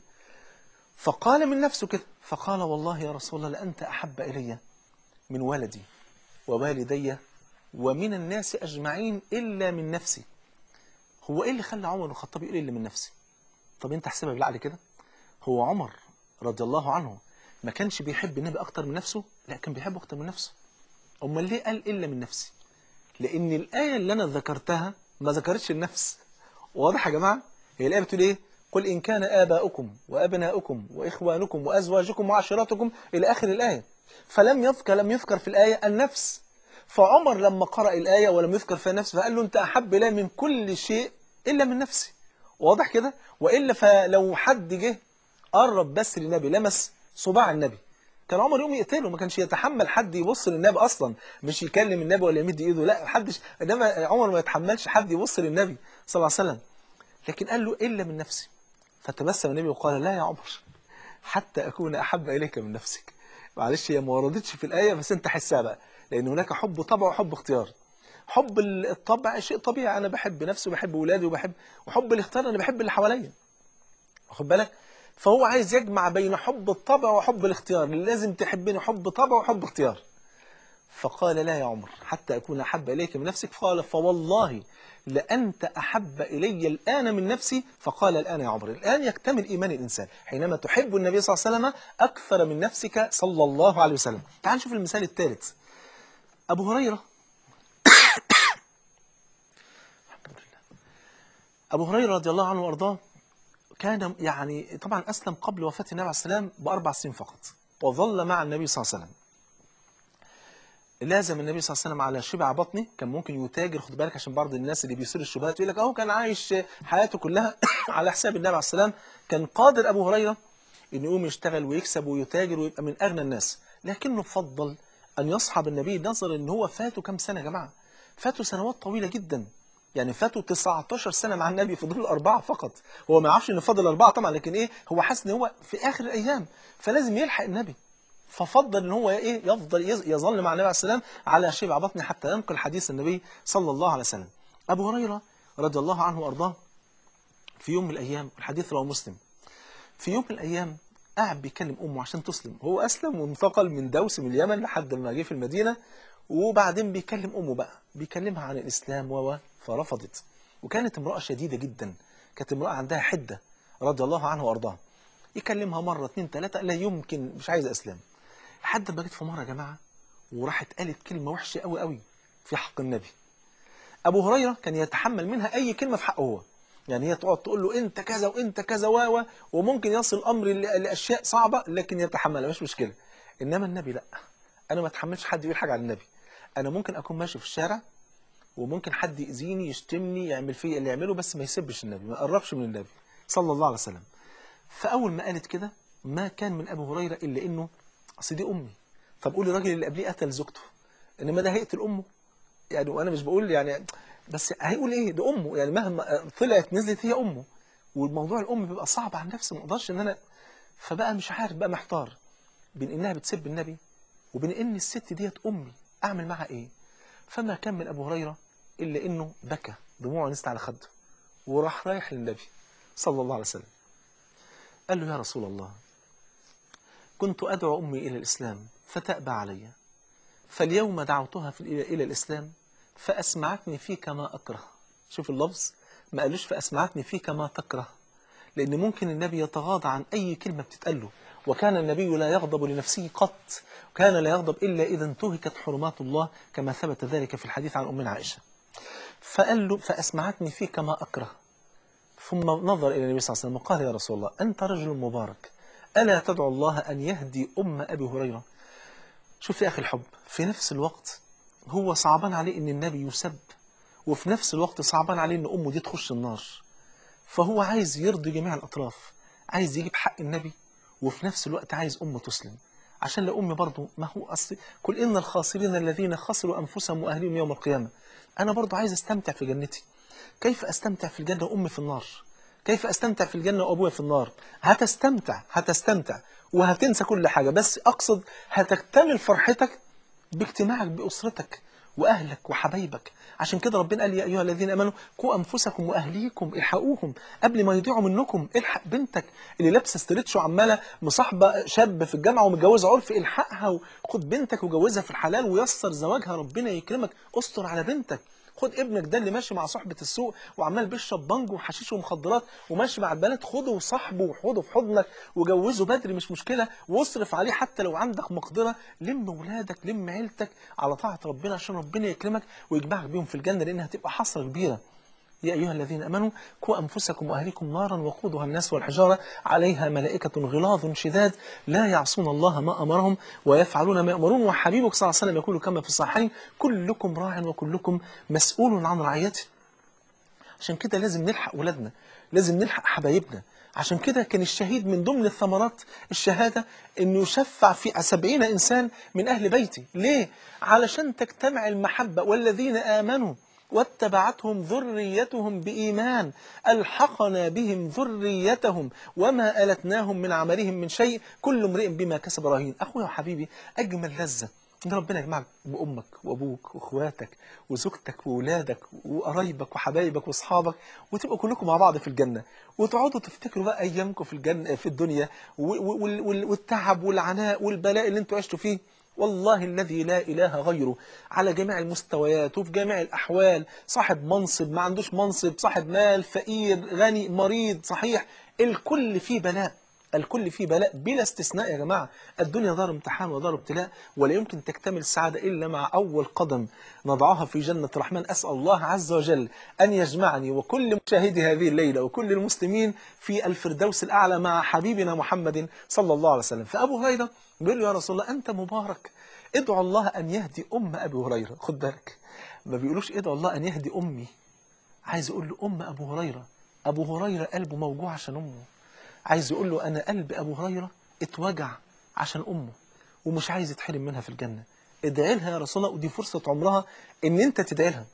فقال من نفسه كده فقال والله يا رسول الله لأنت أحب إلي من ولدي ووالدي ومن الناس أجمعين إلا من نفسي هو إيه اللي خلى عمر بن الخطاب يقول إلا من نفسي طب أنت احسبها بالعقل كده هو عمر رضي الله عنه ما كانش بيحب النبي أكتر من نفسه لا كان بيحبه أكتر من نفسه أمال ليه قال إلا من نفسي لأن الآية اللي أنا ذكرتها ما ذكرتش النفس واضح يا جماعة هي الآية بتقول إيه قل إن كان آباؤكم وأبناؤكم وإخوانكم وأزواجكم وعشيرتكم إلى آخر الآية فلم يذكر لم يذكر في الآية النفس فعمر لما قرأ الآية ولم يذكر فيها النفس فقال له أنت أحب إلي من كل شيء إلا من نفسي واضح كده وإلا فلو حد جه قرب بس للنبي لمس صباع النبي كان عمر يوم يقتله ما كانش يتحمل حد يبص للنبي اصلا مش يكلم النبي ولا يمد ايده لا محدش انما عمر ما يتحملش حد يبص للنبي صلى الله عليه وسلم لكن قال له الا من نفسي فتبسم النبي وقال لا يا عمر حتى اكون احب اليك من نفسك معلش هي ما وردتش في الايه بس انت حسها بقى لان هناك حب طبع وحب اختيار حب الطبع شيء طبيعي انا بحب نفسي وبحب ولادي وبحب وحب الاختيار انا بحب اللي حواليا واخد بالك فهو عايز يجمع بين حب الطبع وحب الاختيار لازم تحبني حب طبع وحب اختيار فقال لا يا عمر حتى أكون أحب إليك من نفسك قال فوالله لأنت أحب إلي الآن من نفسي فقال الآن يا عمر الآن يكتمل إيمان الإنسان حينما تحب النبي صلى الله عليه وسلم أكثر من نفسك صلى الله عليه وسلم تعال نشوف المثال الثالث أبو هريرة الحمد لله أبو هريرة رضي الله عنه وأرضاه كان يعني طبعا أسلم قبل وفاة النبي عليه السلام بأربع سنين فقط وظل مع النبي صلى الله عليه وسلم لازم النبي صلى الله عليه وسلم على شبع بطني كان ممكن يتاجر خد بالك عشان بعض الناس اللي بيصير الشبهات يقول لك اهو كان عايش حياته كلها على حساب النبي عليه السلام كان قادر ابو هريره انه يقوم يشتغل ويكسب ويتاجر ويبقى من اغنى الناس لكنه فضل ان يصحب النبي نظرا ان هو فاته كام سنه يا جماعه فاته سنوات طويله جدا يعني فاتوا 19 سنه مع النبي فضل اربعه فقط هو ما يعرفش ان فضل اربعه طبعا لكن ايه هو حاسس ان هو في اخر الايام فلازم يلحق النبي ففضل ان هو ايه يفضل يز- يظل مع النبي عليه السلام على شبع بطنه حتى ينقل حديث النبي صلى الله عليه وسلم ابو هريره رضي الله عنه وارضاه في يوم من الايام الحديث رواه مسلم في يوم من الايام قاعد بيكلم امه عشان تسلم هو اسلم وانتقل من دوس من اليمن لحد ما جه في المدينه وبعدين بيكلم امه بقى بيكلمها عن الاسلام و فرفضت وكانت امراه شديده جدا كانت امراه عندها حده رضي الله عنها وارضاها يكلمها مره اتنين تلاته لا يمكن مش عايزه اسلام لحد ما جت في مره يا جماعه وراحت قالت كلمه وحشه قوي قوي في حق النبي ابو هريره كان يتحمل منها اي كلمه في حقه هو يعني هي تقعد تقول له انت كذا وانت كذا و و وممكن يصل الامر ل- لاشياء صعبه لكن يتحملها مش مشكله انما النبي لا انا ما اتحملش حد يقول حاجه عن النبي انا ممكن اكون ماشي في الشارع وممكن حد يأذيني يشتمني يعمل فيا اللي يعمله بس ما يسبش النبي ما يقربش من النبي صلى الله عليه وسلم فاول ما قالت كده ما كان من ابو هريره الا انه اصل دي امي طب قول الراجل اللي قبليه قتل زوجته انما ده هيقتل امه يعني وانا مش بقول يعني بس هيقول ايه ده امه يعني مهما طلعت نزلت هي امه والموضوع الام بيبقى صعب على نفسي ما اقدرش ان انا فبقى مش عارف بقى محتار بين انها بتسب النبي وبين ان الست ديت امي اعمل معها ايه فما كان من ابو هريره الا انه بكى دموعه نزلت على خده وراح رايح للنبي صلى الله عليه وسلم قال له يا رسول الله كنت ادعو امي الى الاسلام فتابى علي فاليوم دعوتها في الى الى الاسلام فاسمعتني فيك ما اكره شوف اللفظ ما قالوش فاسمعتني فيك ما تكره لان ممكن النبي يتغاضى عن اي كلمه بتتقال له وكان النبي لا يغضب لنفسه قط كان لا يغضب الا اذا انتهكت حرمات الله كما ثبت ذلك في الحديث عن امنا عائشه فقال له فاسمعتني فيك ما اكره ثم نظر إلى النبي صلى الله عليه وسلم وقال يا رسول الله أنت رجل مبارك ألا تدعو الله أن يهدي أم أبي هريرة شوف يا أخي الحب في نفس الوقت هو صعبان عليه أن النبي يسب وفي نفس الوقت صعبان عليه أن أمه دي تخش النار فهو عايز يرضي جميع الأطراف عايز يجيب حق النبي وفي نفس الوقت عايز أمه تسلم عشان لأمي برضه ما هو أصل كل إن الخاسرين الذين خسروا أنفسهم وأهلهم يوم القيامة أنا برضه عايز أستمتع في جنتي كيف أستمتع في الجنة وأمي في النار كيف أستمتع في الجنة وأبويا في النار هتستمتع هتستمتع وهتنسى كل حاجة بس أقصد هتكتمل فرحتك باجتماعك بأسرتك وأهلك وحبايبك عشان كده ربنا قال يا أيها الذين أمنوا قوا أنفسكم وأهليكم الحقوهم قبل ما يضيعوا منكم الحق بنتك اللي لابسه استرتش وعمالة مصاحبة شاب في الجامعة ومتجوزة عرفي الحقها وخد بنتك وجوزها في الحلال ويسر زواجها ربنا يكرمك استر على بنتك خد ابنك ده اللي ماشي مع صحبة السوق وعمال بيشرب بانجو وحشيش ومخدرات وماشي مع البنات خده وصاحبه وحوده في حضنك وجوزه بدري مش مشكلة واصرف عليه حتى لو عندك مقدرة لم ولادك لم عيلتك على طاعة ربنا عشان ربنا يكرمك ويجمعك بيهم في الجنة لأنها هتبقى حسرة كبيرة يا أيها الذين أمنوا قوا أنفسكم وأهليكم نارا وقودها الناس والحجارة عليها ملائكة غلاظ شداد لا يعصون الله ما أمرهم ويفعلون ما يأمرون وحبيبك صلى الله عليه وسلم يقول كما في الصحيحين كلكم راع وكلكم مسؤول عن رعيته عشان كده لازم نلحق ولادنا لازم نلحق حبايبنا عشان كده كان الشهيد من ضمن الثمرات الشهادة انه يشفع في سبعين انسان من اهل بيتي ليه؟ علشان تجتمع المحبة والذين امنوا واتبعتهم ذريتهم بإيمان ألحقنا بهم ذريتهم وما ألتناهم من عملهم من شيء كل امرئ بما كسب رهين أخويا وحبيبي أجمل لذة إن ربنا يجمعك بأمك وأبوك وأخواتك وزوجتك وولادك وقرايبك وحبايبك وأصحابك وتبقوا كلكم مع بعض في الجنة وتقعدوا تفتكروا بقى أيامكم في الجنة في الدنيا والتعب والعناء والبلاء اللي انتوا عشتوا فيه والله الذي لا إله غيره على جميع المستويات وفي جميع الأحوال صاحب منصب ما عندوش منصب صاحب مال فقير غني مريض صحيح الكل فيه بلاء الكل فيه بلاء بلا استثناء يا جماعة الدنيا دار امتحان ودار ابتلاء ولا يمكن تكتمل السعادة إلا مع أول قدم نضعها في جنة الرحمن أسأل الله عز وجل أن يجمعني وكل مشاهدي هذه الليلة وكل المسلمين في الفردوس الأعلى مع حبيبنا محمد صلى الله عليه وسلم فأبو هريرة بيقول له يا رسول الله أنت مبارك ادعو الله أن يهدي أم أبي هريرة خد بالك ما بيقولوش ادعو الله أن يهدي أمي عايز يقول له أم أبو هريرة أبو هريرة قلبه موجوع عشان أمه عايز يقول له أنا قلب أبو هريرة اتوجع عشان أمه ومش عايز يتحرم منها في الجنة ادعي لها يا رسول الله ودي فرصة عمرها ان انت تدعي لها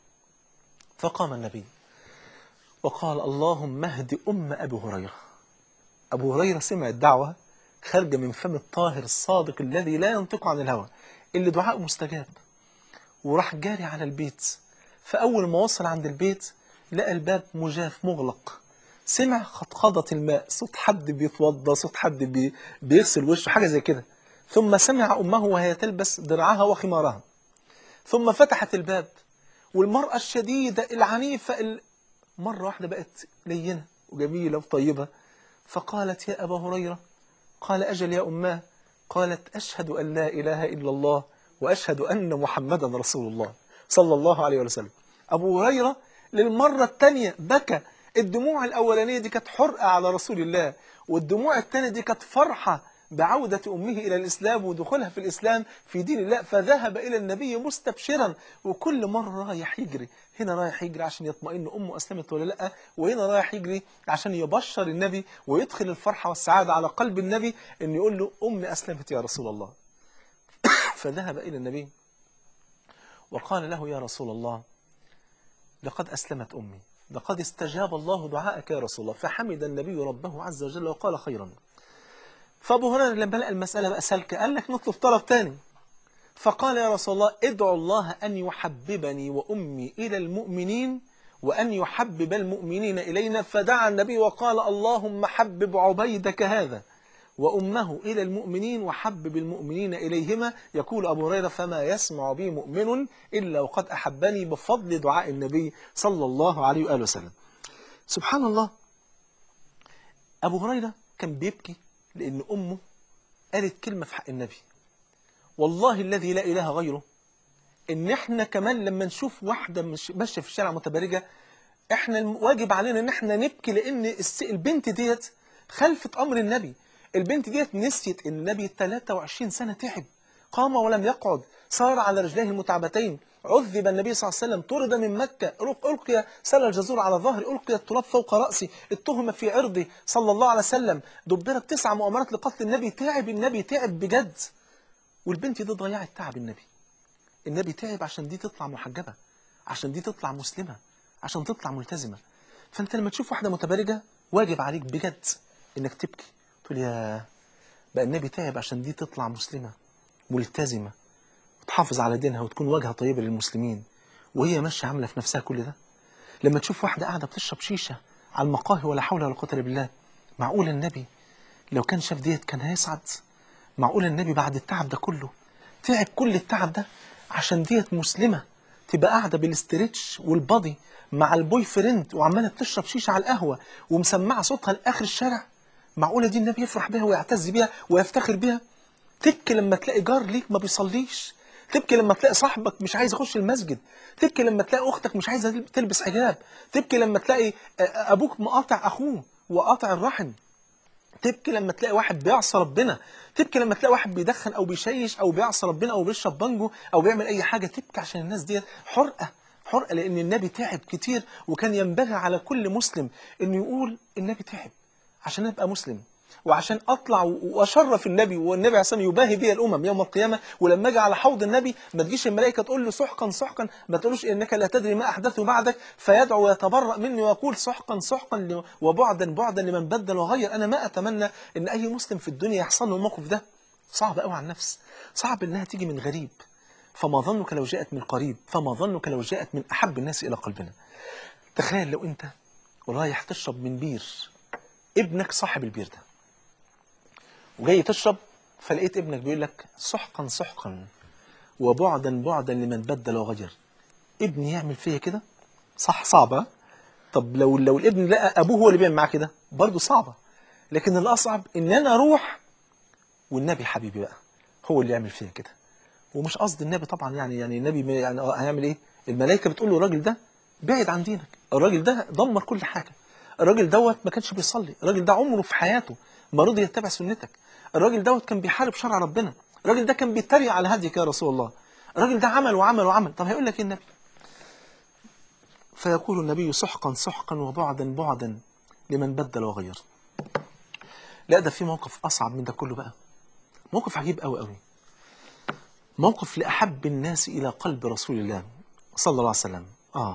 فقام النبي وقال اللهم اهد أم أبي هريرة أبو هريرة سمع الدعوة خارجة من فم الطاهر الصادق الذي لا ينطق عن الهوى اللي دعاء مستجاب وراح جاري على البيت فأول ما وصل عند البيت لقى الباب مجاف مغلق سمع خطخضة الماء صوت حد بيتوضى صوت حد بي بيغسل وشه حاجة زي كده ثم سمع أمه وهي تلبس درعها وخمارها ثم فتحت الباب والمرأة الشديدة العنيفة ال... مرة واحدة بقت لينة وجميلة وطيبة فقالت يا أبا هريرة قال أجل يا أماه قالت أشهد أن لا إله إلا الله وأشهد أن محمدا رسول الله صلى الله عليه وسلم أبو هريرة للمرة الثانية بكى الدموع الأولانية دي كانت حرقة على رسول الله والدموع الثانية دي كانت فرحة بعودة أمه إلى الإسلام ودخولها في الإسلام في دين الله فذهب إلى النبي مستبشرا وكل مرة رايح يجري هنا رايح يجري عشان يطمئن أمه أسلمت ولا لأ وهنا رايح يجري عشان يبشر النبي ويدخل الفرحة والسعادة على قلب النبي إنه يقول له أمي أسلمت يا رسول الله فذهب إلى النبي وقال له يا رسول الله لقد أسلمت أمي لقد استجاب الله دعاءك يا رسول الله فحمد النبي ربه عز وجل وقال خيرا فأبو هريرة لما لقى المسألة بقى سالكة قال لك نطلب طلب تاني فقال يا رسول الله ادعو الله أن يحببني وأمي إلى المؤمنين وأن يحبب المؤمنين إلينا فدعا النبي وقال اللهم حبب عبيدك هذا وأمه إلى المؤمنين وحبب المؤمنين إليهما يقول أبو هريرة فما يسمع بي مؤمن إلا وقد أحبني بفضل دعاء النبي صلى الله عليه وآله وسلم سبحان الله أبو هريرة كان بيبكي لأن أمه قالت كلمة في حق النبي والله الذي لا إله غيره إن إحنا كمان لما نشوف واحدة مش- ماشية في الشارع متبرجة إحنا الم- واجب علينا إن إحنا نبكي لأن الس- البنت ديت خلفت أمر النبي البنت ديت نسيت إن النبي 23 سنة تعب قام ولم يقعد صار على رجليه المتعبتين عذب النبي صلى الله عليه وسلم طرد من مكة ألق- ألقي سل الجزور على ظهري ألقي التراب فوق رأسي اتهم في عرضي صلى الله عليه وسلم دبرت تسع مؤامرات لقتل النبي تعب النبي تعب بجد والبنت دي ضيعت تعب النبي النبي تعب عشان دي تطلع محجبة عشان دي تطلع مسلمة عشان تطلع ملتزمة فانت لما تشوف واحدة متبرجة واجب عليك بجد انك تبكي تقول يا بقى النبي تعب عشان دي تطلع مسلمة ملتزمة وتحافظ على دينها وتكون واجهة طيبة للمسلمين وهي ماشية عاملة في نفسها كل ده لما تشوف واحدة قاعدة بتشرب شيشة على المقاهي ولا حول ولا قوة إلا بالله معقول النبي لو كان شاف ديت كان هيسعد معقول النبي بعد التعب ده كله تعب كل التعب ده عشان ديت مسلمة تبقى قاعدة بالاسترتش والبادي مع البوي فريند وعمالة بتشرب شيشة على القهوة ومسمعة صوتها لآخر الشارع معقولة دي النبي يفرح بيها ويعتز بيها ويفتخر بيها تبكي لما تلاقي جار ليك ما بيصليش تبكي لما تلاقي صاحبك مش عايز يخش المسجد تبكي لما تلاقي اختك مش عايزه تلبس حجاب تبكي لما تلاقي آه، ابوك مقاطع اخوه وقاطع الرحم تبكي لما تلاقي واحد بيعصى ربنا تبكي لما تلاقي واحد بيدخن او بيشيش او بيعصى ربنا او بيشرب بانجو او بيعمل اي حاجه تبكي عشان الناس دي حرقه حرقه لان النبي تعب كتير وكان ينبغي على كل مسلم انه يقول النبي تعب عشان ابقى مسلم وعشان اطلع و- واشرف النبي والنبي عليه الصلاه والسلام يباهي بي الامم يوم القيامه ولما اجي على حوض النبي ما تجيش الملائكه تقول له سحقا سحقا ما تقولوش انك لا تدري ما احدثه بعدك فيدعو ويتبرأ مني ويقول سحقا سحقا ل- وبعدا بعدا لمن بدل وغير انا ما اتمنى ان اي مسلم في الدنيا يحصل له الموقف ده صعب قوي على النفس صعب انها تيجي من غريب فما ظنك لو جاءت من قريب فما ظنك لو جاءت من احب الناس الى قلبنا تخيل لو انت رايح تشرب من بير ابنك صاحب البير ده وجاي تشرب فلقيت ابنك بيقول لك سحقا سحقا وبعدا بعدا لمن بدل وغير ابني يعمل فيا كده صح صعبة طب لو لو الابن لقى ابوه هو اللي بيعمل معاه كده برضه صعبة لكن الاصعب ان انا اروح والنبي حبيبي بقى هو اللي يعمل فيا كده ومش قصد النبي طبعا يعني يعني النبي ما- يعني آه هيعمل ايه الملائكه بتقول له الراجل ده بعد عن دينك الراجل ده دمر كل حاجه الراجل دوت ما كانش بيصلي الراجل ده عمره في حياته ما رضي يتبع سنتك الراجل دوت كان بيحارب شرع ربنا الراجل ده كان بيتريق على هديك يا رسول الله الراجل ده عمل وعمل وعمل طب هيقول لك ايه النبي فيقول النبي سحقا سحقا وبعدا بعدا لمن بدل وغير لا ده في موقف اصعب من ده كله بقى موقف عجيب قوي قوي موقف لأحب الناس إلى قلب رسول الله صلى الله عليه وسلم آه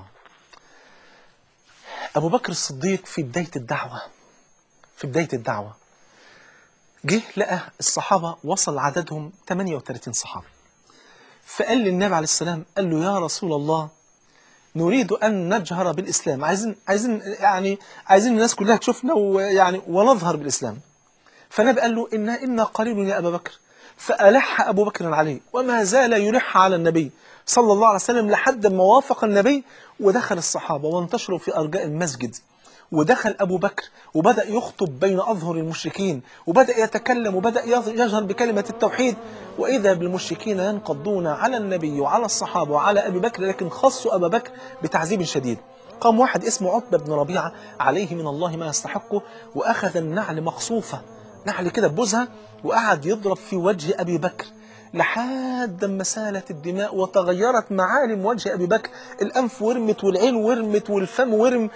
أبو بكر الصديق في بداية الدعوة في بداية الدعوة جه لقى الصحابة وصل عددهم 38 صحابي فقال للنبي عليه السلام قال له يا رسول الله نريد أن نجهر بالإسلام عايزين عايزين يعني عايزين الناس كلها تشوفنا ويعني ونظهر بالإسلام فالنبي قال له إن إن قليل يا أبا بكر فألح أبو بكر عليه وما زال يلح على النبي صلى الله عليه وسلم لحد ما وافق النبي ودخل الصحابة وانتشروا في أرجاء المسجد ودخل أبو بكر وبدأ يخطب بين أظهر المشركين وبدأ يتكلم وبدأ يجهر بكلمة التوحيد وإذا بالمشركين ينقضون على النبي وعلى الصحابة وعلى أبي بكر لكن خصوا أبا بكر بتعذيب شديد قام واحد اسمه عتبة بن ربيعة عليه من الله ما يستحقه وأخذ النعل مقصوفة نعل كده ببوزها وقعد يضرب في وجه أبي بكر لحد ما سالت الدماء وتغيرت معالم وجه أبي بكر الأنف ورمت والعين ورمت والفم ورم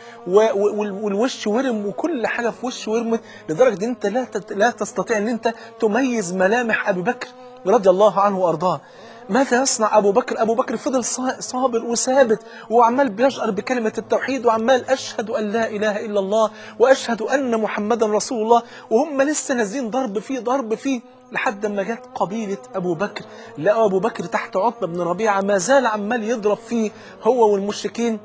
والوش ورم وكل حاجة في وش ورمت لدرجة أن أنت لا لا تستطيع أن أنت تميز ملامح أبي بكر رضي الله عنه وأرضاه ماذا يصنع أبو بكر أبو بكر فضل صابر وثابت وعمال بيجأر بكلمة التوحيد وعمال أشهد أن لا إله إلا الله وأشهد أن محمدا رسول الله وهم لسه نازلين ضرب فيه ضرب فيه لحد ما جت قبيلة أبو بكر لقوا أبو بكر تحت عتبة بن ربيعة ما زال عمال يضرب فيه هو والمشركين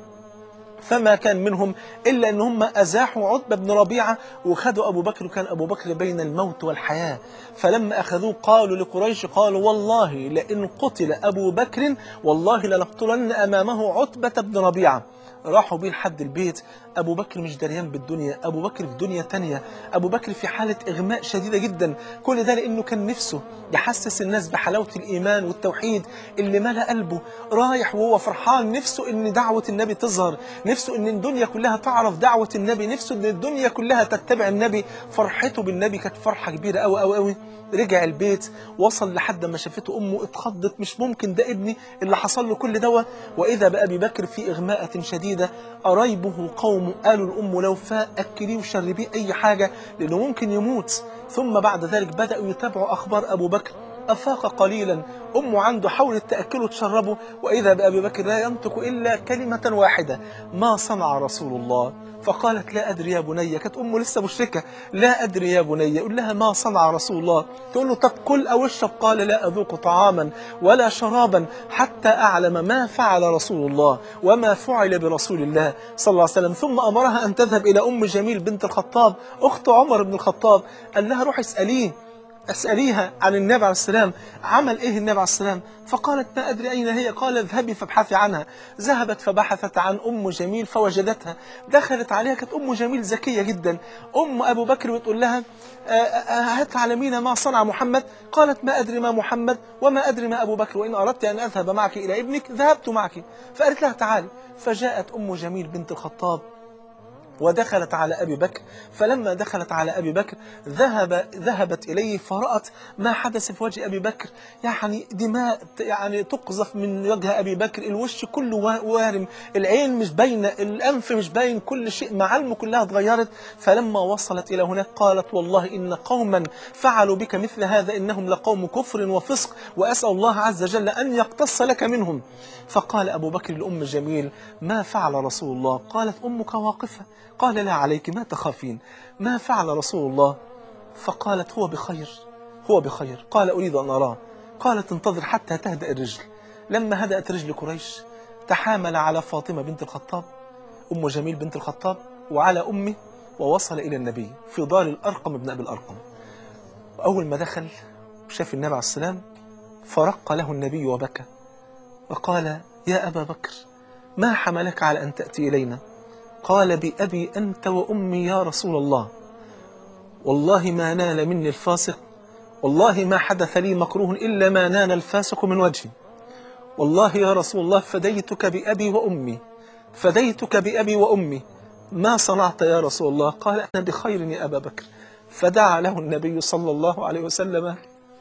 فما كان منهم إلا أن هم أزاحوا عتبة بن ربيعة وخدوا أبو بكر وكان أبو بكر بين الموت والحياة فلما أخذوه قالوا لقريش قالوا والله لئن قتل أبو بكر والله لنقتلن أمامه عتبة بن ربيعة راحوا بيه لحد البيت أبو بكر مش دريان بالدنيا أبو بكر في دنيا تانية أبو بكر في حالة إغماء شديدة جدا كل ده لأنه كان نفسه يحسس الناس بحلاوة الإيمان والتوحيد اللي ملا قلبه رايح وهو فرحان نفسه إن دعوة النبي تظهر نفسه إن الدنيا كلها تعرف دعوة النبي نفسه إن الدنيا كلها تتبع النبي فرحته بالنبي كانت فرحة كبيرة أوي أوي أوي رجع البيت وصل لحد ما شافته أمه اتخضت مش ممكن ده ابني اللي حصل له كل دوا وإذا بأبي بكر في إغماءة شديدة قرايبه قوم قالوا الأم لو فاء أكليه وشربيه أي حاجة لأنه ممكن يموت ثم بعد ذلك بدأوا يتابعوا أخبار أبو بكر أفاق قليلا أمه عنده حاولت تأكله تشربه وإذا بأبي بكر لا ينطق إلا كلمة واحدة ما صنع رسول الله فقالت لا أدري يا بني كانت أمه لسه مشركة لا أدري يا بني يقول لها ما صنع رسول الله تقول له طب كل أو اشرب قال لا أذوق طعاما ولا شرابا حتى أعلم ما فعل رسول الله وما فعل برسول الله صلى الله عليه وسلم ثم أمرها أن تذهب إلى أم جميل بنت الخطاب أخت عمر بن الخطاب قال لها روح اسأليه أسأليها عن النبي عليه السلام عمل إيه النبي عليه السلام فقالت ما أدري أين هي قال اذهبي فابحثي عنها ذهبت فبحثت عن أم جميل فوجدتها دخلت عليها كانت أم جميل ذكية جدا أم أبو بكر بتقول لها هل تعلمين ما صنع محمد قالت ما أدري ما محمد وما أدري ما أبو بكر وإن أردت أن أذهب معك إلى ابنك ذهبت معك فقالت لها تعالي فجاءت أم جميل بنت الخطاب ودخلت على أبي بكر فلما دخلت على أبي بكر ذهب ذهبت إليه فرأت ما حدث في وجه أبي بكر يعني دماء يعني تقذف من وجه أبي بكر الوش كله وارم العين مش باينة الأنف مش باين كل شيء معالمه كلها اتغيرت فلما وصلت إلى هناك قالت والله إن قوما فعلوا بك مثل هذا إنهم لقوم كفر وفسق وأسأل الله عز وجل أن يقتص لك منهم فقال أبو بكر لأم جميل ما فعل رسول الله قالت أمك واقفة قال لا عليك ما تخافين ما فعل رسول الله فقالت هو بخير هو بخير قال أريد أن أراه قالت انتظر حتى تهدأ الرجل لما هدأت رجل قريش تحامل على فاطمة بنت الخطاب أم جميل بنت الخطاب وعلى أمه ووصل إلى النبي في دار الأرقم ابن أبي الأرقم أول ما دخل شاف النبي عليه السلام فرق له النبي وبكى وقال يا أبا بكر ما حملك على أن تأتي إلينا قال بأبي أنت وأمي يا رسول الله والله ما نال مني الفاسق والله ما حدث لي مكروه إلا ما نال الفاسق من وجهي والله يا رسول الله فديتك بأبي وأمي فديتك بأبي وأمي ما صنعت يا رسول الله قال أنا بخير يا أبا بكر فدعا له النبي صلى الله عليه وسلم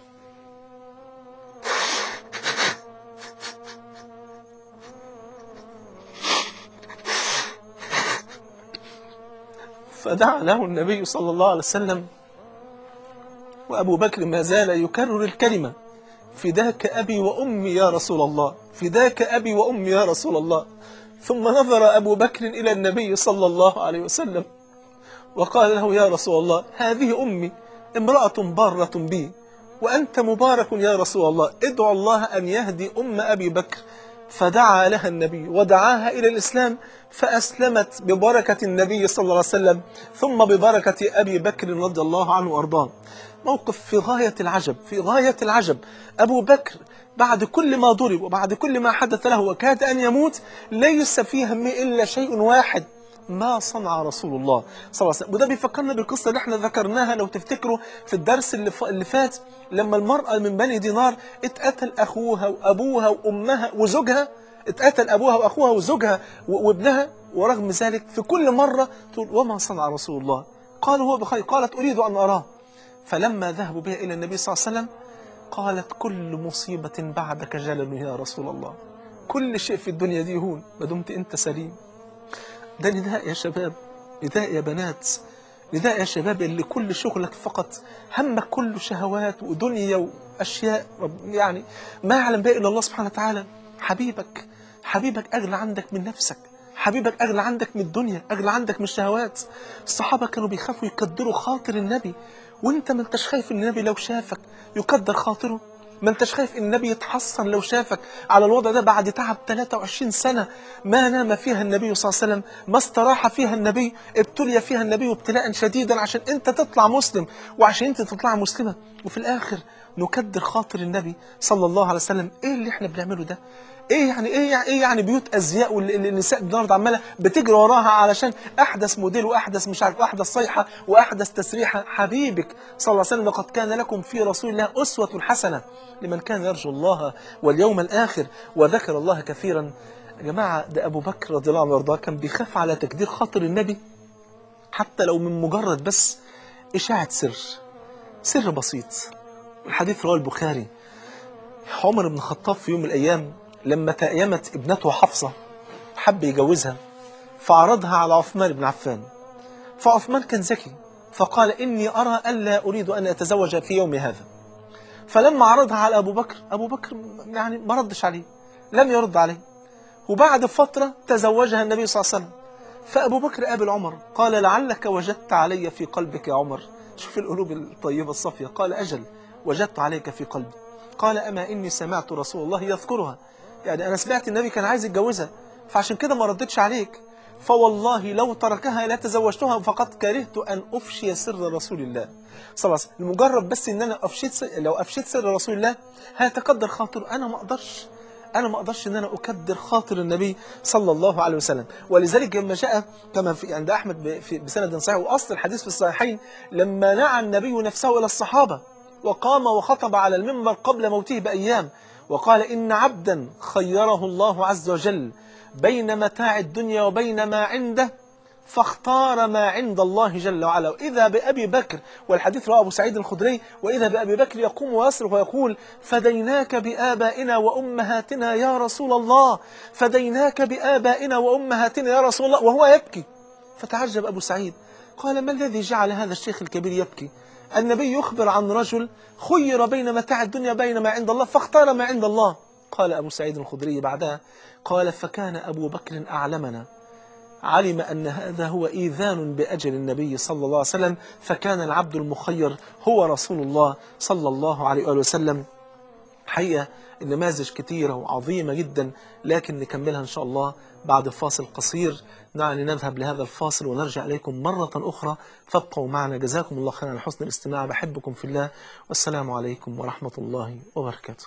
فدعا له النبي صلى الله عليه وسلم وأبو بكر ما زال يكرر الكلمة فداك أبي وأمي يا رسول الله فداك أبي وأمي يا رسول الله ثم نظر أبو بكر إلى النبي صلى الله عليه وسلم وقال له يا رسول الله هذه أمي امرأة بارة بي وأنت مبارك يا رسول الله ادعو الله أن يهدي أم أبي بكر فدعا لها النبي ودعاها إلى الإسلام فأسلمت ببركة النبي صلى الله عليه وسلم ثم ببركة أبي بكر رضي الله عنه وأرضاه موقف في غاية العجب في غاية العجب أبو بكر بعد كل ما ضرب وبعد كل ما حدث له وكاد أن يموت ليس في همه إلا شيء واحد ما صنع رسول الله صلى الله عليه وسلم وده بيفكرنا بالقصة اللي احنا ذكرناها لو تفتكروا في الدرس اللي, ف... اللي فات لما المرأة من بني دينار اتقتل أخوها وأبوها وأمها وزوجها اتقتل أبوها وأخوها وزوجها و... وابنها ورغم ذلك في كل مرة تقول وما صنع رسول الله قال هو بخير قالت أريد أن أراه فلما ذهبوا بها إلى النبي صلى الله عليه وسلم قالت كل مصيبة بعدك جلل يا رسول الله كل شيء في الدنيا دي هون ما دمت أنت سليم ده نداء يا شباب نداء يا بنات نداء يا شباب اللي كل شغلك فقط همك كله شهوات ودنيا وأشياء يعني ما يعلم بها إلا الله سبحانه وتعالى حبيبك حبيبك أغلى عندك من نفسك حبيبك أغلى عندك من الدنيا أغلى عندك من الشهوات الصحابة كانوا بيخافوا يقدروا خاطر النبي وانت ما انتش خايف ان النبي لو شافك يقدر خاطره ما انتش خايف ان النبي يتحسن لو شافك على الوضع ده بعد تعب 23 سنة ما نام فيها النبي صلى الله عليه وسلم ما استراح فيها النبي ابتلي فيها النبي ابتلاء شديدا عشان انت تطلع مسلم وعشان انت تطلع مسلمة وفي الاخر نكدر خاطر النبي صلى الله عليه وسلم ايه اللي احنا بنعمله ده ايه يعني ايه يعني ايه يعني بيوت ازياء واللي النساء النهارده عماله بتجري وراها علشان احدث موديل واحدث مش عارف احدث صيحه واحدث تسريحه حبيبك صلى الله عليه وسلم لقد كان لكم في رسول الله اسوه حسنه لمن كان يرجو الله واليوم الاخر وذكر الله كثيرا يا جماعه ده ابو بكر رضي الله عنه وارضاه كان بيخاف على تقدير خاطر النبي حتى لو من مجرد بس اشاعه سر سر بسيط الحديث رواه البخاري عمر بن الخطاب في يوم من الايام لما تأيمت ابنته حفصة حب يجوزها فعرضها على عثمان بن عفان فعثمان كان ذكي فقال إني أرى ألا أريد أن أتزوج في يوم هذا فلما عرضها على أبو بكر أبو بكر يعني ما ردش عليه لم يرد عليه وبعد فترة تزوجها النبي صلى الله عليه وسلم فأبو بكر قابل عمر قال لعلك وجدت علي في قلبك يا عمر شوف القلوب الطيبة الصافية قال أجل وجدت عليك في قلبي قال أما إني سمعت رسول الله يذكرها يعني أنا سمعت النبي كان عايز يتجوزها فعشان كده ما ردتش عليك فوالله لو تركها لا تزوجتها فقد كرهت أن أفشي سر رسول الله صلى الله عليه وسلم المجرد بس إن أنا أفشيت سر لو أفشيت سر رسول الله هيتقدر خاطر أنا ما أقدرش أنا ما أقدرش إن أنا أكدر خاطر النبي صلى الله عليه وسلم ولذلك لما جاء كما في عند أحمد في بسند صحيح وأصل الحديث في الصحيحين لما نعى النبي نفسه إلى الصحابة وقام وخطب على المنبر قبل موته بأيام وقال إن عبدا خيره الله عز وجل بين متاع الدنيا وبين ما عنده فاختار ما عند الله جل وعلا وإذا بأبي بكر والحديث رواه أبو سعيد الخدري وإذا بأبي بكر يقوم ويصرخ ويقول فديناك بآبائنا وأمهاتنا يا رسول الله فديناك بآبائنا وأمهاتنا يا رسول الله وهو يبكي فتعجب أبو سعيد قال ما الذي جعل هذا الشيخ الكبير يبكي النبي يخبر عن رجل خير بين متاع الدنيا بين ما عند الله فاختار ما عند الله قال أبو سعيد الخدري بعدها قال فكان أبو بكر أعلمنا علم أن هذا هو إيذان بأجل النبي صلى الله عليه وسلم فكان العبد المخير هو رسول الله صلى الله عليه وآله وسلم حقيقة النماذج كتيرة وعظيمة جدا لكن نكملها إن شاء الله بعد فاصل قصير نعني نذهب لهذا الفاصل ونرجع إليكم مرة أخرى فابقوا معنا جزاكم الله خيرا على حسن الاستماع بحبكم في الله والسلام عليكم ورحمة الله وبركاته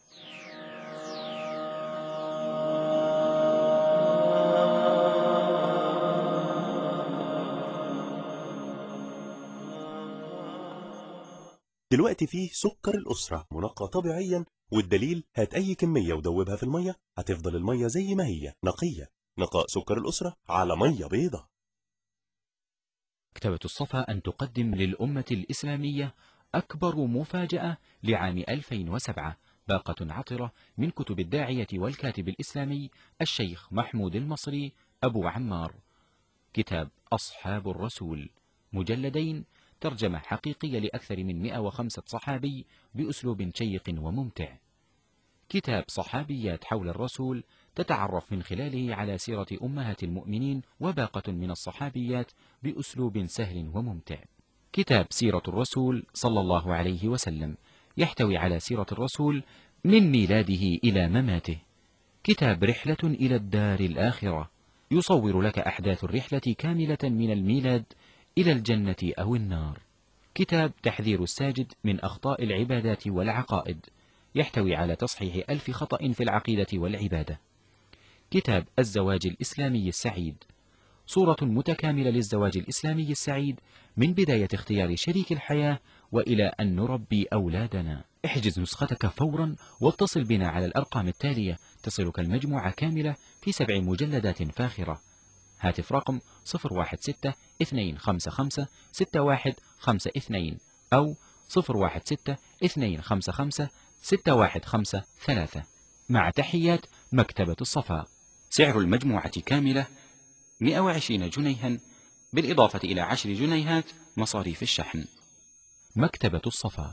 دلوقتي فيه سكر الأسرة منقى طبيعيا والدليل هات أي كمية ودوبها في المية هتفضل المية زي ما هي نقية نقاء سكر الأسرة على مية بيضة مكتبة الصفا أن تقدم للأمة الإسلامية أكبر مفاجأة لعام 2007 باقة عطرة من كتب الداعية والكاتب الإسلامي الشيخ محمود المصري أبو عمار كتاب أصحاب الرسول مجلدين ترجمة حقيقية لأكثر من 105 صحابي بأسلوب شيق وممتع كتاب صحابيات حول الرسول تتعرف من خلاله على سيرة أمهات المؤمنين وباقة من الصحابيات بأسلوب سهل وممتع كتاب سيرة الرسول صلى الله عليه وسلم يحتوي على سيرة الرسول من ميلاده إلى مماته كتاب رحلة إلى الدار الآخرة يصور لك أحداث الرحلة كاملة من الميلاد إلى الجنة أو النار كتاب تحذير الساجد من أخطاء العبادات والعقائد يحتوي على تصحيح ألف خطأ في العقيدة والعبادة كتاب الزواج الإسلامي السعيد صورة متكاملة للزواج الإسلامي السعيد من بداية اختيار شريك الحياة وإلى أن نربي أولادنا احجز نسختك فورا واتصل بنا على الأرقام التالية تصلك المجموعة كاملة في سبع مجلدات فاخرة هاتف رقم 016 255 6152 أو 016 255 6153 مع تحيات مكتبة الصفا سعر المجموعة كاملة 120 جنيها بالإضافة إلى 10 جنيهات مصاريف الشحن مكتبة الصفا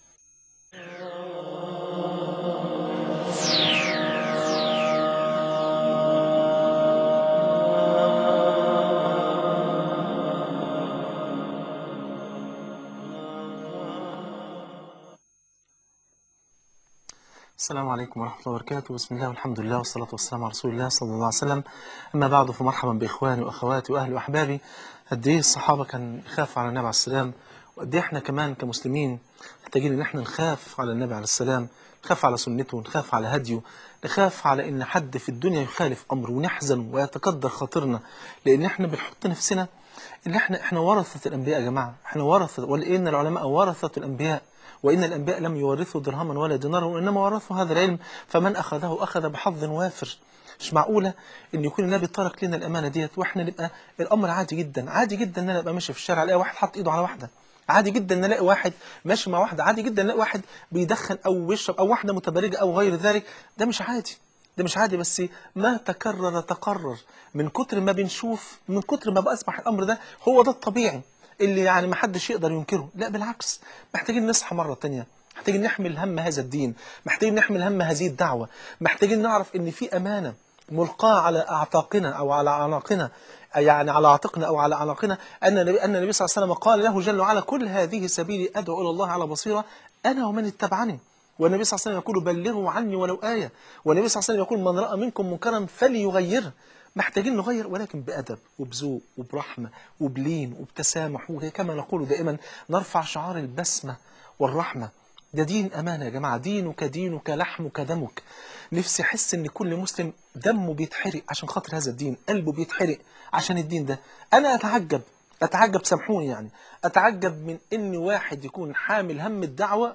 السلام عليكم ورحمة الله وبركاته بسم الله والحمد لله والصلاة والسلام على رسول الله صلى الله عليه وسلم أما بعد فمرحبا بإخواني وأخواتي وأهلي وأحبابي قد إيه الصحابة كان يخافوا على النبي عليه السلام وقد إيه إحنا كمان كمسلمين محتاجين إن إحنا نخاف على النبي عليه السلام نخاف على سنته نخاف على هديه نخاف على إن حد في الدنيا يخالف أمره ونحزن ويتقدر خاطرنا لأن إحنا بنحط نفسنا إن إحنا إحنا ورثة الأنبياء يا جماعة إحنا ورثة ولأن العلماء ورثة الأنبياء وإن الأنبياء لم يورثوا درهما ولا دينارا وإنما ورثوا هذا العلم فمن أخذه أخذ بحظ وافر مش معقولة إن يكون النبي ترك لنا الأمانة ديت وإحنا نبقى الأمر عادي جدا عادي جدا إن أنا أبقى ماشي في الشارع ألاقي واحد حاطط إيده على واحدة عادي جدا ان الاقي واحد ماشي مع واحده عادي جدا ان الاقي واحد بيدخن او بيشرب او واحده متبرجه او غير ذلك ده مش عادي ده مش عادي بس ما تكرر تقرر من كتر ما بنشوف من كتر ما بقى اصبح الامر ده هو ده الطبيعي اللي يعني ما حدش يقدر ينكره لا بالعكس محتاجين نصحى مرة تانية محتاجين نحمل هم هذا الدين محتاجين نحمل هم هذه الدعوة محتاجين نعرف ان في امانة ملقاة على اعتاقنا او على اعناقنا يعني على عاتقنا او على اعناقنا ان النبي ان النبي صلى الله عليه وسلم قال له جل وعلا كل هذه سبيلي ادعو الى الله على بصيره انا ومن اتبعني والنبي صلى الله عليه وسلم يقول بلغوا عني ولو آية والنبي صلى الله عليه وسلم يقول من رأى منكم منكرا فليغيره محتاجين نغير ولكن بأدب وبذوق وبرحمة وبلين وبتسامح وكما نقول دائما نرفع شعار البسمة والرحمة ده دين أمانة يا جماعة دينك دينك لحمك دمك نفسي أحس إن كل مسلم دمه بيتحرق عشان خاطر هذا الدين قلبه بيتحرق عشان الدين ده أنا أتعجب أتعجب سامحوني يعني أتعجب من إن واحد يكون حامل هم الدعوة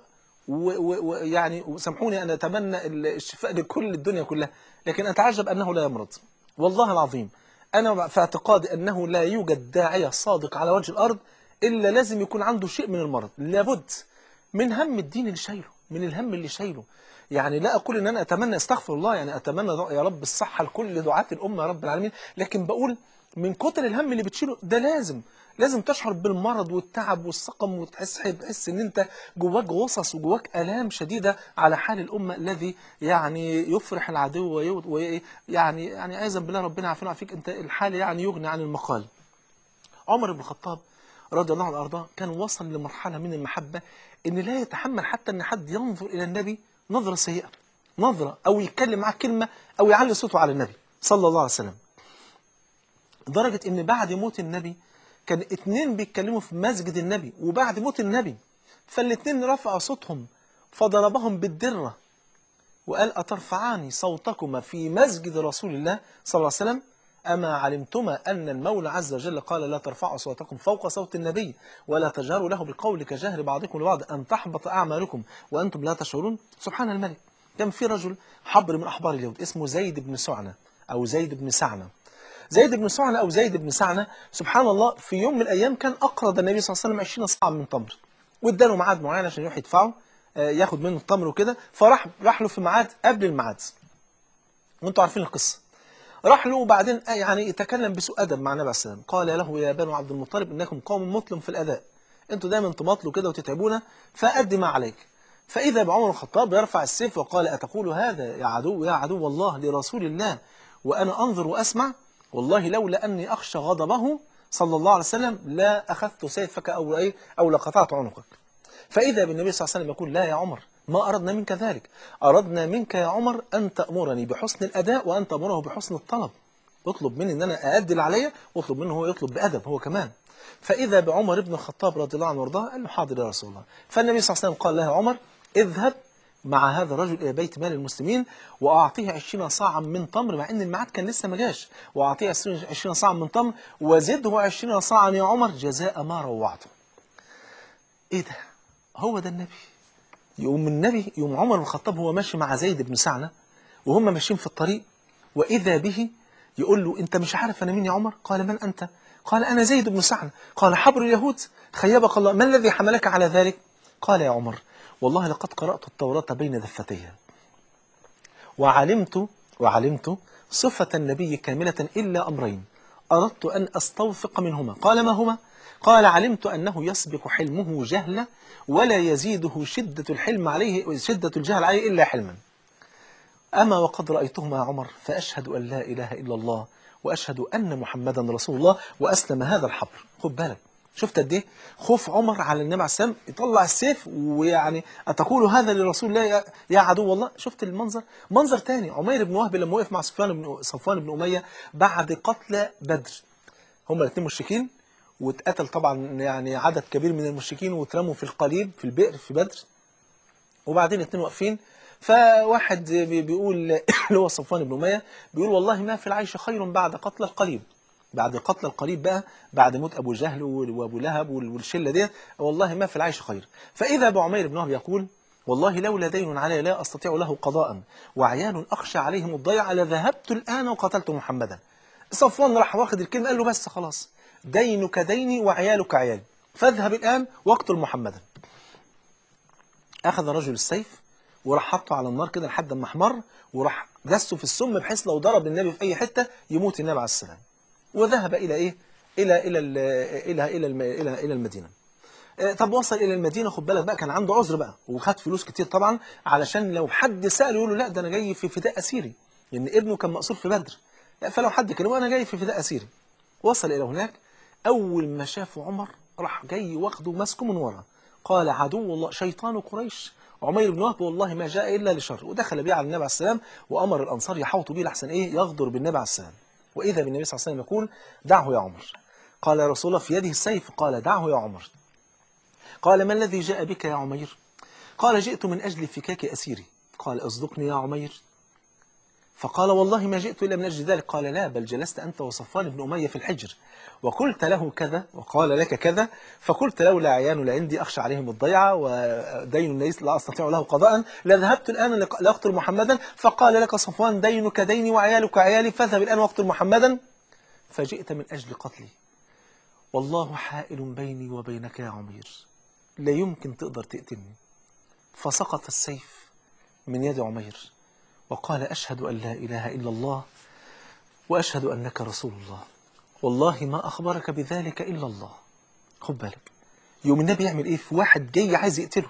ويعني وسامحوني أنا أتمنى الشفاء لكل الدنيا كلها لكن أتعجب أنه لا يمرض والله العظيم أنا في اعتقادي أنه لا يوجد داعية صادق على وجه الأرض إلا لازم يكون عنده شيء من المرض لابد من هم الدين اللي شايله من الهم اللي شايله يعني لا أقول أن أنا أتمنى استغفر الله يعني أتمنى يا رب الصحة لكل دعاة الأمة يا رب العالمين لكن بقول من كتر الهم اللي بتشيله ده لازم لازم تشعر بالمرض والتعب والسقم وتحس تحس ان انت جواك غصص وجواك الام شديده على حال الامه الذي يعني يفرح العدو ويعني يعني عايزا بالله ربنا عافينا وعافيك انت الحال يعني يغني عن المقال عمر بن الخطاب رضي الله عنه وارضاه كان وصل لمرحله من المحبه ان لا يتحمل حتى ان حد ينظر الى النبي نظره سيئه نظره او يتكلم معاه كلمه او يعلي صوته على النبي صلى الله عليه وسلم لدرجه ان بعد موت النبي كان اتنين بيتكلموا في مسجد النبي وبعد موت النبي فالاتنين رفعوا صوتهم فضربهم بالدرة وقال أترفعان صوتكما في مسجد رسول الله صلى الله عليه وسلم أما علمتما أن المولى عز وجل قال لا ترفعوا صوتكم فوق صوت النبي ولا تجهروا له بالقول كجهر بعضكم لبعض أن تحبط أعمالكم وأنتم لا تشعرون سبحان الملك كان في رجل حبر من أحبار اليهود اسمه زيد بن سعنة أو زيد بن سعنة زيد بن سعنة أو زيد بن سعنة سبحان الله في يوم من الأيام كان أقرض النبي صلى الله عليه وسلم 20 صاع من تمر واداله ميعاد معين عشان يروح يدفعه ياخد منه التمر وكده فراح راح له في ميعاد قبل الميعاد وانتوا عارفين القصة راح له وبعدين يعني يتكلم بسوء أدب مع النبي عليه السلام قال له يا بنو عبد المطلب إنكم قوم مطلم في الأداء انتوا دايما تماطلوا كده وتتعبونا فأدي ما عليك فإذا بعمر الخطاب يرفع السيف وقال أتقول هذا يا عدو يا عدو الله لرسول الله وأنا أنظر وأسمع والله لولا أني أخشى غضبه صلى الله عليه وسلم لا اخذت سيفك او ايه او لقطعت عنقك فإذا بالنبي صلى الله عليه وسلم يقول لا يا عمر ما أردنا منك ذلك أردنا منك يا عمر أن تأمرني بحسن الأداء وأن تأمره بحسن الطلب اطلب مني أن أنا أأدي اللي عليا واطلب منه هو يطلب بأدب هو كمان فإذا بعمر بن الخطاب رضي الله عنه وارضاه قال له حاضر يا رسول الله فالنبي صلى الله عليه وسلم قال له يا عمر اذهب مع هذا الرجل إلى بيت مال المسلمين وأعطيه 20 صاعا من تمر مع أن الميعاد كان لسه ما جاش وأعطيه 20 صاعا من تمر وزده 20 صاعا يا عمر جزاء ما روعته إيه ده هو ده النبي يقوم النبي يقوم عمر بن الخطاب هو ماشي مع زيد بن سعنة وهم ماشيين في الطريق وإذا به يقول له أنت مش عارف أنا مين يا عمر قال من أنت قال أنا زيد بن سعنة قال حبر اليهود خيبك الله ما الذي حملك على ذلك قال يا عمر والله لقد قرأت التوراة بين دفتيها وعلمت وعلمت صفة النبي كاملة إلا أمرين أردت أن أستوثق منهما قال ما هما قال علمت أنه يسبق حلمه جهلا ولا يزيده شدة الحلم عليه شدة الجهل عليه إلا حلما أما وقد رأيتهما يا عمر فأشهد أن لا إله إلا الله وأشهد أن محمدا رسول الله وأسلم هذا الحبر خد بالك شفت قد ايه خوف عمر على النبي عليه السلام يطلع السيف ويعني أتقول هذا لرسول الله يا, يا عدو الله شفت المنظر منظر تاني عمير بن وهب لما وقف مع صفوان بن صفوان بن أمية بعد قتل بدر هما الاثنين مشركين واتقتل طبعا يعني عدد كبير من المشركين واترموا في القليب في البئر في بدر وبعدين الاثنين واقفين فواحد بي- بيقول اللي هو صفوان بن أمية بيقول والله ما في العيش خير بعد قتل القليب بعد قتل القريب بقى بعد موت ابو جهل وابو لهب وال- والشله ديت والله ما في العيش خير فاذا بعمير بن وهب يقول والله لولا دين علي لا استطيع له قضاء وعيال اخشى عليهم الضيع لذهبت الان وقتلت محمدا صفوان راح واخد الكلمه قال له بس خلاص دينك ديني وعيالك عيالي فاذهب الان واقتل محمدا اخذ رجل السيف وراح حطه على النار كده لحد ما احمر وراح دسه في السم بحيث لو ضرب النبي في اي حته يموت النبي عليه السلام وذهب الى ايه الى الى ال- الى الى الم- الى الى المدينه آه، طب وصل الى المدينه خد بالك بقى كان عنده عذر بقى وخد فلوس كتير طبعا علشان لو حد ساله يقول له لا ده انا جاي في فداء اسيري لان ابنه كان مقصور في بدر لا، فلو حد كلمه انا جاي في فداء اسيري وصل الى هناك اول ما شافه عمر راح جاي واخده ماسكه من ورا قال عدو الله شيطان قريش عمير بن وهب والله ما جاء الا لشر ودخل بيه على النبي عليه السلام وامر الانصار يحوطوا بيه لحسن ايه يغدر بالنبي عليه السلام واذا بالنبي صلى الله عليه وسلم يقول دعه يا عمر قال يا رسول الله في يده السيف قال دعه يا عمر قال ما الذي جاء بك يا عمير قال جئت من أجل فكاك أسيري قال أصدقني يا عمير فقال والله ما جئت إلا من أجل ذلك قال لا بل جلست أنت وصفوان بن أمية في الحجر وقلت له كذا وقال لك كذا فقلت لولا عيان لعندي أخشى عليهم الضيعة ودين النيس لا أستطيع له قضاء لذهبت الآن لق- لأقتل محمدا فقال لك صفوان دينك ديني وعيالك عيالي فاذهب الآن واقتل محمدا فجئت من أجل قتلي والله حائل بيني وبينك يا عمير لا يمكن تقدر تقتلني فسقط السيف من يد عمير وقال أشهد أن لا إله إلا الله وأشهد أنك رسول الله والله ما أخبرك بذلك إلا الله خد بالك يوم النبي يعمل إيه في واحد جاي عايز يقتله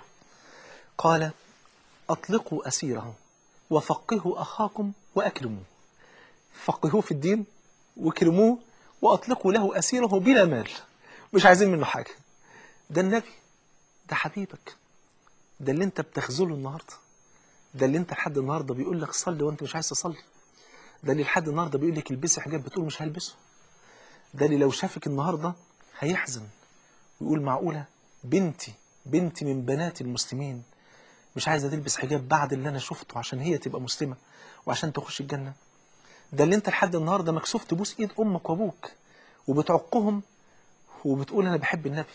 قال أطلقوا أسيره وفقهوا أخاكم وأكرموه فقهوه في الدين وكرموه وأطلقوا له أسيره بلا مال مش عايزين منه حاجة ده النبي ده حبيبك ده اللي انت بتخذله النهارده ده اللي انت لحد النهارده بيقول لك صلي وانت مش عايز تصلي ده اللي لحد النهارده بيقول لك البسي حجاب بتقول مش هلبسه ده اللي لو شافك النهارده هيحزن ويقول معقوله بنتي بنتي من بنات المسلمين مش عايزه تلبس حجاب بعد اللي انا شفته عشان هي تبقى مسلمه وعشان تخش الجنه ده اللي انت لحد النهارده مكسوف تبوس ايد امك وابوك وبتعقهم وبتقول انا بحب النبي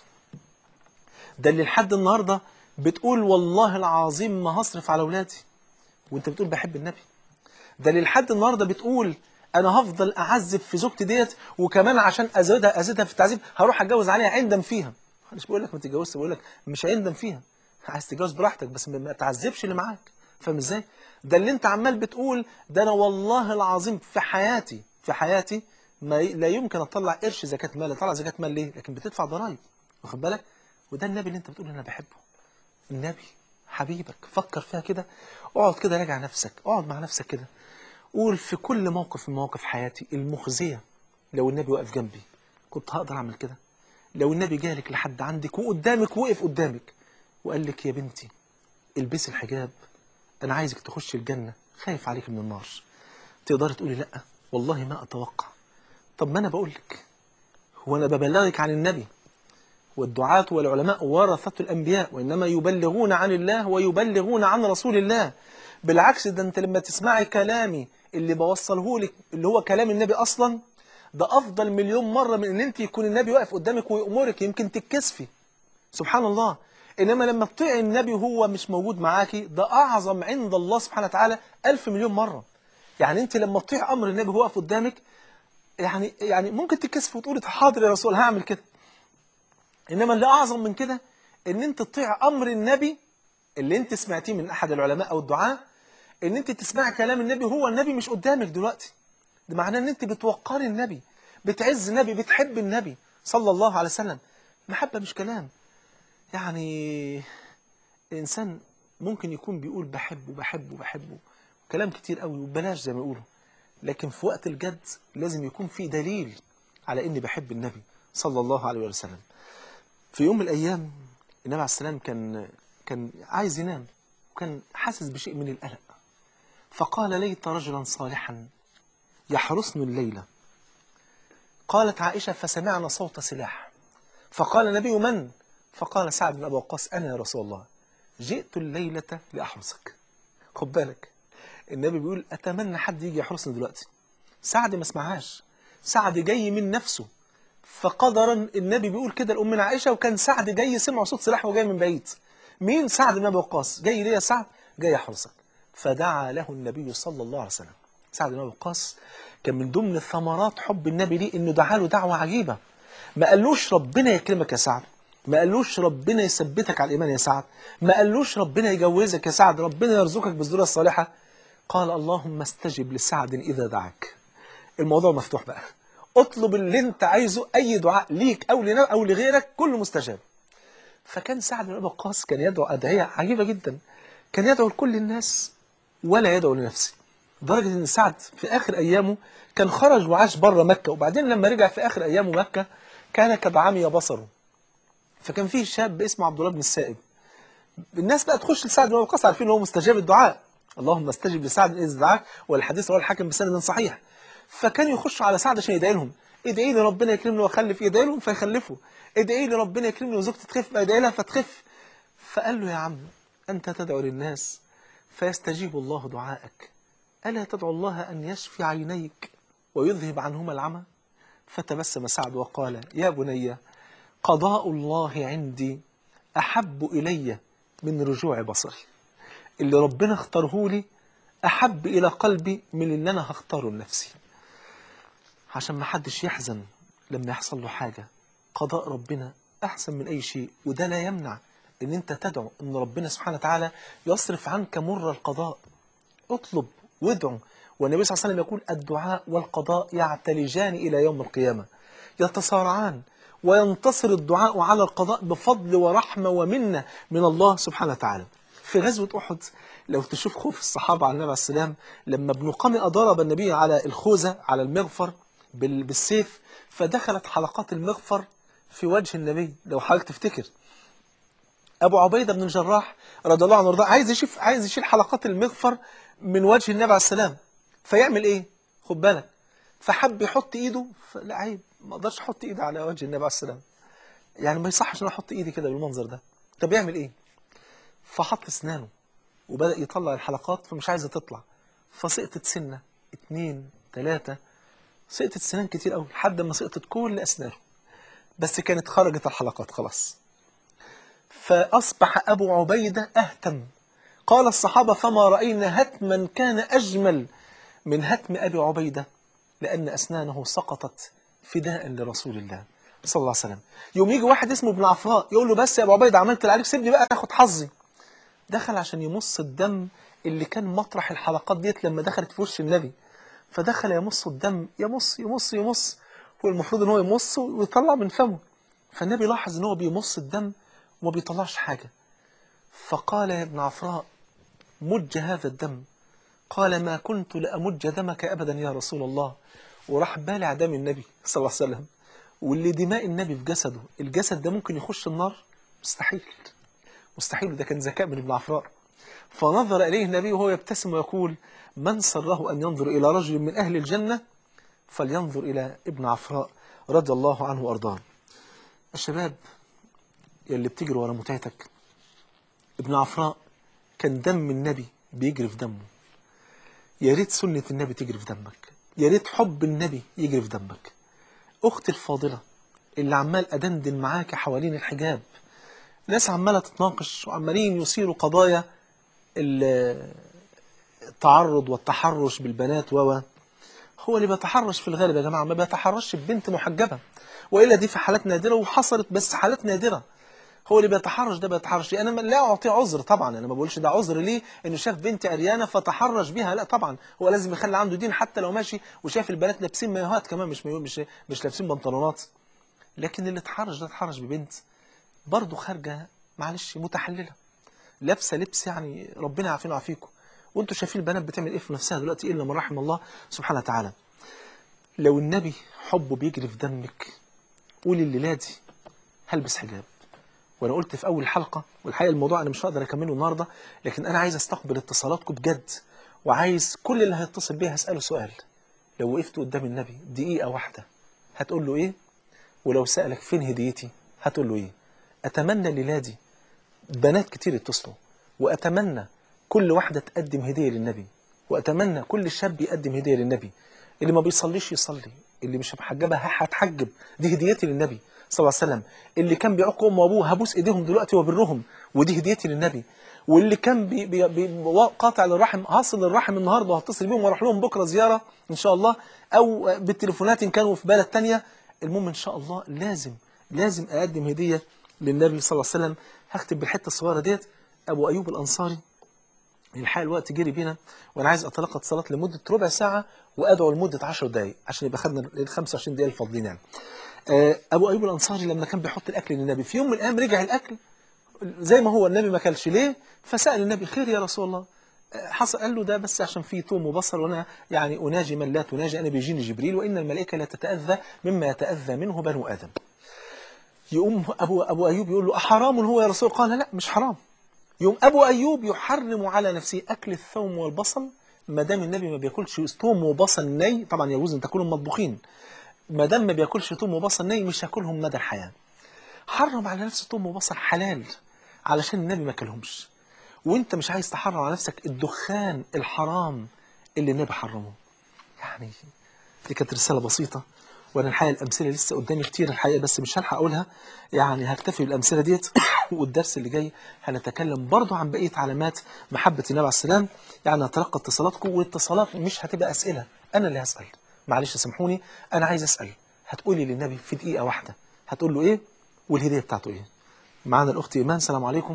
ده اللي لحد النهارده بتقول والله العظيم ما هصرف على اولادي وانت بتقول بحب النبي ده اللي لحد النهارده بتقول انا هفضل اعذب في زوجتي ديت وكمان عشان ازودها ازيدها في التعذيب هروح اتجوز عليها عندم فيها مش بقول لك ما تتجوزش بقول لك مش هيندم فيها عايز تتجوز براحتك بس ما ما تعذبش اللي معاك فاهم ازاي ده اللي انت عمال بتقول ده انا والله العظيم في حياتي في حياتي ما ي- لا يمكن اطلع قرش زكاه مال اطلع زكاه مال ليه لكن بتدفع ضرائب واخد بالك وده النبي اللي انت بتقول انا بحبه النبي حبيبك فكر فيها كده اقعد كده راجع نفسك اقعد مع نفسك كده قول في كل موقف من مواقف حياتي المخزية لو النبي واقف جنبي كنت هقدر اعمل كده لو النبي جالك لحد عندك وقدامك وقف قدامك وقال لك يا بنتي البسي الحجاب انا عايزك تخش الجنه خايف عليك من النار تقدري تقولي لا والله ما اتوقع طب ما انا بقول لك هو انا ببلغك عن النبي والدعاة والعلماء ورثة الأنبياء وإنما يبلغون عن الله ويبلغون عن رسول الله بالعكس ده أنت لما تسمعي كلامي اللي بوصله لك اللي هو كلام النبي أصلا ده أفضل مليون مرة من أن أنت يكون النبي واقف قدامك ويأمرك يمكن تتكسفي سبحان الله إنما لما تطيع النبي وهو مش موجود معاكي ده أعظم عند الله سبحانه وتعالى ألف مليون مرة يعني أنت لما تطيع أمر النبي وهو واقف قدامك يعني يعني ممكن تتكسفي وتقولي حاضر يا رسول هعمل كده إنما اللي أعظم من كده إن أنت تطيع أمر النبي اللي أنت سمعتيه من أحد العلماء أو الدعاة إن أنت تسمع كلام النبي هو النبي مش قدامك دلوقتي ده معناه إن أنت بتوقري النبي بتعز النبي بتحب النبي صلى الله عليه وسلم محبة مش كلام يعني الإنسان ممكن يكون بيقول بحبه بحبه بحبه كلام كتير قوي وبلاش زي ما يقولوا لكن في وقت الجد لازم يكون في دليل على إني بحب النبي صلى الله عليه وسلم في يوم من الأيام النبي عليه السلام كان كان عايز ينام وكان حاسس بشيء من القلق فقال ليت رجلا صالحا يحرسني الليلة قالت عائشة فسمعنا صوت سلاح فقال النبي من؟ فقال سعد بن أبي وقاص أنا يا رسول الله جئت الليلة لأحرسك خد بالك النبي بيقول أتمنى حد يجي يحرسني دلوقتي سعد ما اسمعهاش سعد جاي من نفسه فقدرا النبي بيقول كده لأمنا عائشة وكان سعد جاي سمع صوت سلاح وجاي من بعيد مين سعد بن أبي وقاص جاي ليه يا سعد جاي يحرسك فدعا له النبي صلى الله عليه وسلم سعد بن أبي وقاص كان من ضمن ثمرات حب النبي ليه انه دعا له دعوه عجيبه ما قالوش ربنا يكرمك يا سعد ما قالوش ربنا يثبتك على الايمان يا سعد ما قالوش ربنا يجوزك يا سعد ربنا يرزقك بالذريه الصالحه قال اللهم استجب لسعد اذا دعاك الموضوع مفتوح بقى اطلب اللي انت عايزه اي دعاء ليك او لنا او لغيرك كله مستجاب فكان سعد بن ابي وقاص كان يدعو ادعيه عجيبه جدا كان يدعو لكل الناس ولا يدعو لنفسه لدرجة ان سعد في اخر ايامه كان خرج وعاش بره مكة وبعدين لما رجع في اخر ايامه مكة كان قد عمي بصره فكان فيه شاب اسمه عبد الله بن السائب الناس بقى تخش لسعد بن وقاص عارفين ان هو مستجاب الدعاء اللهم استجب لسعد اذا دعاك والحديث رواه الحاكم بسند صحيح فكان يخش على سعد عشان يدعي لهم ادعي لي ربنا يكرمني واخلف يدعي لهم فيخلفوا ادعي لي ربنا يكرمني وزوجتي تخف فادعي لها فتخف فقال له يا عم انت تدعو للناس فيستجيب الله دعاءك ألا تدعو الله أن يشفي عينيك ويذهب عنهما العمى فتبسم سعد وقال يا بني قضاء الله عندي أحب إلي من رجوع بصري اللي ربنا اختاره لي أحب إلى قلبي من اللي أنا هختاره لنفسي عشان ما حدش يحزن لما يحصل له حاجة قضاء ربنا أحسن من أي شيء وده لا يمنع أن أنت تدعو أن ربنا سبحانه وتعالى يصرف عنك مر القضاء اطلب وادعوا والنبي صلى الله عليه وسلم يقول الدعاء والقضاء يعتلجان إلى يوم القيامة يتصارعان وينتصر الدعاء على القضاء بفضل ورحمة ومنة من الله سبحانه وتعالى في غزوة أحد لو تشوف خوف الصحابة على النبي عليه السلام لما ابن قمئة ضرب النبي على الخوذة على المغفر بال- بالسيف فدخلت حلقات المغفر في وجه النبي لو حضرتك تفتكر ابو عبيده بن الجراح رضي الله عنه وارضاه عايز يشيل عايز يشيل حلقات المغفر من وجه النبي عليه السلام فيعمل ايه خد بالك فحب يحط ايده ف- لا عيب ما اقدرش احط ايدي على وجه النبي عليه السلام يعني ما يصحش ان انا احط ايدي كده بالمنظر ده طب يعمل ايه فحط اسنانه وبدا يطلع الحلقات فمش عايزه تطلع فسقطت سنه اتنين تلاته سقطت سنان كتير قوي لحد ما سقطت كل اسنانه بس كانت خرجت الحلقات خلاص فأصبح أبو عبيدة أهتم قال الصحابة فما رأينا هتما كان أجمل من هتم أبي عبيدة لأن أسنانه سقطت فداء لرسول الله صلى الله عليه وسلم يوم يجي واحد اسمه ابن عفراء يقول له بس يا أبو عبيدة عملت اللي عليك سيبني بقى أخد حظي دخل عشان يمص الدم اللي كان مطرح الحلقات ديت لما دخلت في وش النبي فدخل يمص الدم يمص يمص يمص هو المفروض ان هو يمص ويطلع من فمه فالنبي لاحظ ان هو بيمص الدم وما بيطلعش حاجة فقال يا ابن عفراء مج هذا الدم قال ما كنت لأمج دمك أبدا يا رسول الله وراح بالع دم النبي صلى الله عليه وسلم واللي دماء النبي في جسده الجسد ده ممكن يخش النار مستحيل مستحيل ده كان ذكاء من ابن عفراء فنظر إليه النبي وهو يبتسم ويقول من سره أن ينظر إلى رجل من أهل الجنة فلينظر إلى ابن عفراء رضي الله عنه وأرضاه الشباب يلي بتجري ورا متعتك ابن عفراء كان دم النبي بيجري في دمه يا ريت سنة النبي تجري في دمك يا ريت حب النبي يجري في دمك أختي الفاضلة اللي عمال أدندن معاك حوالين الحجاب ناس عمالة تتناقش وعمالين يثيروا قضايا ال- التعرض والتحرش بالبنات و هو اللي بيتحرش في الغالب يا جماعة ما بيتحرش ببنت محجبة وإلا دي في حالات نادرة وحصلت بس حالات نادرة هو اللي بيتحرش ده بيتحرش ليه؟ انا لا اعطيه عذر طبعا انا ما بقولش ده عذر ليه انه شاف بنت عريانه فتحرش بيها لا طبعا هو لازم يخلي عنده دين حتى لو ماشي وشاف البنات لابسين مايوهات كمان مش مايو مش مش لابسين بنطلونات لكن اللي اتحرش ده اتحرش ببنت برضه خارجه معلش متحلله لابسه لبس يعني ربنا يعافينا ويعافيكم وانتوا شايفين البنات بتعمل ايه في نفسها دلوقتي الا من رحم الله سبحانه وتعالى لو النبي حبه بيجري في دمك قولي الليله دي هلبس حجاب وانا قلت في اول حلقه والحقيقه الموضوع انا مش هقدر اكمله النهارده لكن انا عايز استقبل اتصالاتكم بجد وعايز كل اللي هيتصل بيا هساله سؤال لو وقفت قدام النبي دقيقه واحده هتقول له ايه ولو سالك فين هديتي هتقول له ايه اتمنى الليله دي بنات كتير يتصلوا واتمنى كل واحده تقدم هديه للنبي واتمنى كل شاب يقدم هديه للنبي اللي ما بيصليش يصلي اللي مش محجبه هتحجب دي هديتي للنبي صلى الله عليه وسلم اللي كان بيعق امه وابوه هبوس ايديهم دلوقتي وبرهم ودي هديتي للنبي واللي كان بي بي بي قاطع للرحم هصل الرحم النهارده وهتصل بيهم واروح لهم بكره زياره ان شاء الله او بالتليفونات ان كانوا في بلد تانية المهم ان شاء الله لازم لازم اقدم هديه للنبي صلى الله عليه وسلم هكتب بالحته الصغيره ديت ابو ايوب الانصاري الحقيقه الوقت جري بينا وانا عايز اتلقى اتصالات لمده ربع ساعه وادعو لمده 10 دقائق عشان يبقى خدنا ال 25 دقيقه الفاضلين يعني. آه، ابو ايوب الانصاري لما كان بيحط الاكل للنبي في يوم من الايام رجع الاكل زي ما هو النبي ما كلش ليه فسال النبي خير يا رسول الله آه، حصل قال له ده بس عشان فيه ثوم وبصل وانا يعني اناجي من لا تناجي انا بيجيني جبريل وان الملائكه لا تتاذى مما يتاذى منه بنو ادم يقوم ابو ابو ايوب يقول له احرام هو يا رسول قال لا مش حرام يوم ابو ايوب يحرم على نفسه اكل الثوم والبصل ما دام النبي ما بياكلش ثوم وبصل ني طبعا يجوز ان تاكلهم مطبوخين ما دام ما بياكلش ثوم وبصل ني مش هاكلهم مدى الحياه حرم على نفسه ثوم وبصل حلال علشان النبي ما اكلهمش وانت مش عايز تحرم على نفسك الدخان الحرام اللي النبي حرمه يعني دي كانت رساله بسيطه وانا الحقيقه الامثله لسه قدامي كتير الحقيقه بس مش هلحق اقولها يعني هكتفي بالامثله ديت والدرس اللي جاي هنتكلم برضه عن بقيه علامات محبه النبي عليه السلام يعني هتلقى اتصالاتكم والاتصالات مش هتبقى اسئله انا اللي هسال معلش سامحوني انا عايز اسال هتقولي للنبي في دقيقه واحده هتقول له ايه والهديه بتاعته ايه معانا الاخت ايمان السلام عليكم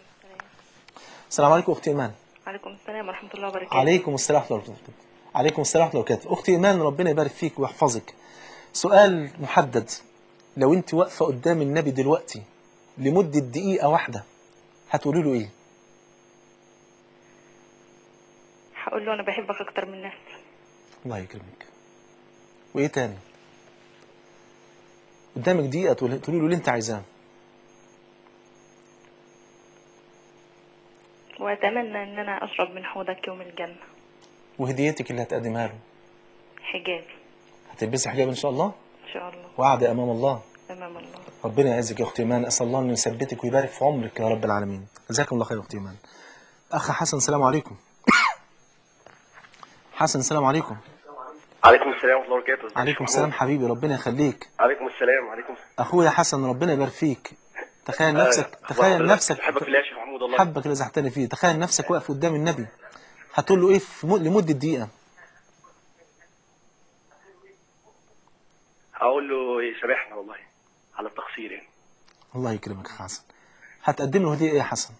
السلام عليكم اختي ايمان وعليكم السلام ورحمة الله وبركاته عليكم السلام ورحمه الله وبركاته عليكم السلام ورحمه الله وبركاته اختي ايمان ربنا يبارك فيك ويحفظك سؤال محدد لو انت واقفه قدام النبي دلوقتي لمده دقيقه واحده هتقولي له ايه هقول له أنا بحبك أكتر من نفسي الله يكرمك وايه تاني قدامك دقيقه تقولي تقولي له اللي انت عايزاه وأتمنى إن أنا أشرب من حوضك يوم الجنة وهديتك اللي هتقدمها له حجابي هتلبسي حجاب ان شاء الله إن شاء الله وعد امام الله أمام الله ربنا يعزك يا اختي ايمان اسال الله انه يثبتك ويبارك في عمرك يا رب العالمين جزاكم الله خير يا اختي ايمان اخ حسن السلام عليكم حسن السلام عليكم عليكم السلام ورحمة الله وبركاته عليكم السلام حبيبي ربنا يخليك عليكم السلام عليكم اخويا حسن ربنا يبارك فيك تخيل نفسك آه، تخيل الله نفسك حبك في الله يا شيخ محمود والله حبك اللي زحتني فيه تخيل نفسك واقف قدام النبي هتقول له ايه في م- لمده دقيقه هقول له يسامحنا والله على التقصير يعني الله يكرمك يا حسن هتقدم له هديه ايه يا حسن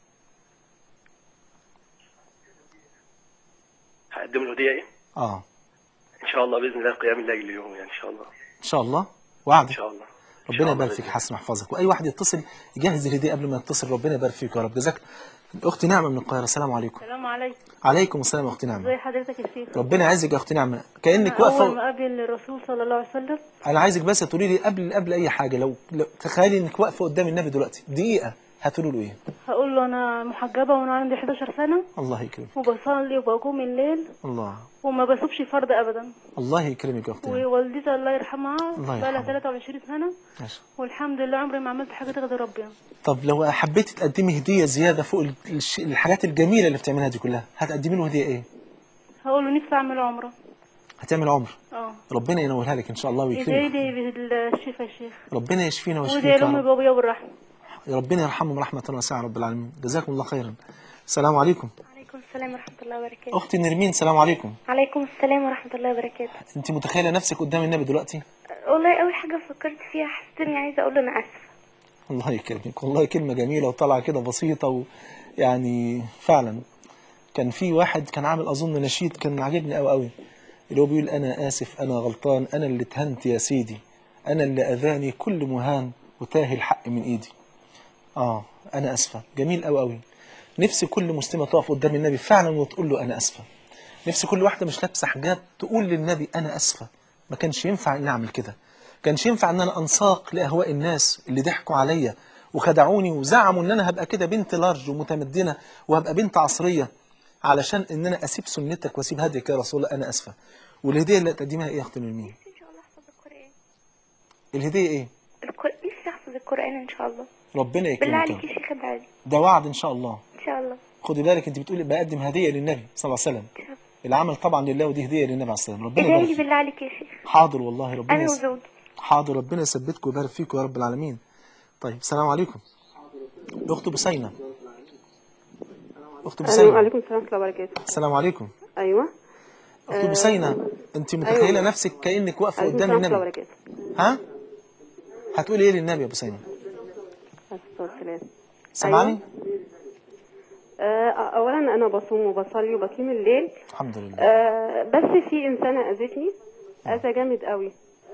هقدم له هدية ايه اه ان شاء الله باذن الله قيام الليل اليوم يعني ان شاء الله ان شاء الله وعد ان شاء الله ربنا الله يبارك بإذن فيك الله. حسن يحفظك واي واحد يتصل يجهز الهديه قبل ما يتصل ربنا يبارك فيك يا رب جزاك اختي نعمه من القاهره السلام عليكم السلام عليكم عليكم السلام يا اختي ازي نعمه حضرتك يا شيخ ربنا يعزك يا اختي نعمه كانك أنا اول واقفه ما قابل الرسول صلى الله عليه وسلم انا عايزك بس تقولي لي قبل قبل اي حاجه لو, لو تخيلي انك واقفه قدام النبي دلوقتي دقيقه هتقولوا له ايه هقول له انا محجبه وانا عندي 11 سنه الله يكرمك وبصلي وبقوم الليل الله وما بسوبش فرض ابدا الله يكرمك يا اختي نعمة. ووالدتي الله يرحمها الله بقى لها يرحمها. 23 سنه ماشي والحمد لله عمري ما عملت حاجه تغضب ربنا طب لو حبيتي تقدمي هديه زياده فوق ال- الش- الحاجات الجميله اللي بتعملها دي كلها هتقدمي له هديه ايه هقول له نفسي اعمل عمره هتعمل عمر اه ربنا ينولها لك ان شاء الله ادعي ويكرمك لي بالشفاء يا شيخ ربنا يشفينا ويشفيك وادعي يا لامي رب وابويا بالرحمه ربنا يرحمهم رحمه واسعه رب العالمين جزاكم الله خيرا السلام عليكم عليكم السلام ورحمة الله وبركاته اختي نرمين السلام عليكم عليكم السلام ورحمة الله وبركاته انت متخيله نفسك قدام النبي دلوقتي والله أول حاجة فكرت فيها حسيت إني عايزة أقول له أنا آسفة الله يكرمك والله كلمة جميلة وطالعة كده بسيطة ويعني فعلا كان في واحد كان عامل أظن نشيد كان عاجبني قوي قوي اللي هو بيقول أنا آسف أنا غلطان أنا اللي اتهنت يا سيدي أنا اللي أذاني كل مهان وتاه الحق من إيدي آه أنا أسفة جميل قوي قوي نفسي كل مسلمة تقف قدام النبي فعلا وتقول له أنا أسفة نفسي كل واحدة مش لابسة حجاب تقول للنبي أنا أسفة ما كانش ينفع إني أعمل كده كانش ينفع إن أنا أنساق لأهواء الناس اللي ضحكوا عليا وخدعوني وزعموا إن أنا هبقى كده بنت لارج ومتمدنة وهبقى بنت عصرية علشان إن أنا أسيب سنتك وأسيب هديك يا رسول الله أنا أسفة والهدية اللي تقدمها إيه يا أختي نرمين؟ إن شاء الله أحفظ القرآن الهدية إيه؟ القر... نفسي أحفظ القرآن إن شاء الله ربنا بالله يكرمك عليك يا شيخ ادعي لي. ده وعد إن شاء الله إن شاء الله خدي بالك أنت بتقولي بقدم هدية للنبي صلى الله عليه وسلم إن شاء الله. العمل طبعا لله ودي هدية للنبي عليه الصلاة والسلام ربنا ادعي يبارك لي فيك بالله عليك يا شيخ حاضر والله ربنا أنا يس... وزوجي حاضر ربنا يثبتكم ويبارك فيكم يا رب العالمين طيب السلام عليكم اخت بسينة اخت السلام بسينة عليكم السلام ورحمة الله وبركاته السلام عليكم أيوة اخت بسينة انت متخيلة أيوة. نفسك كأنك واقفة عليكم قدام السلام ورحمة الله النبي وبركاته ها هتقولي ايه للنبي يا بسينة عليه الصلاة والسلام سامعني آه، أولا أنا بصوم وبصلي وبقيم الليل الحمد لله آه، بس في إنسانة أذتني أذى جامد قوي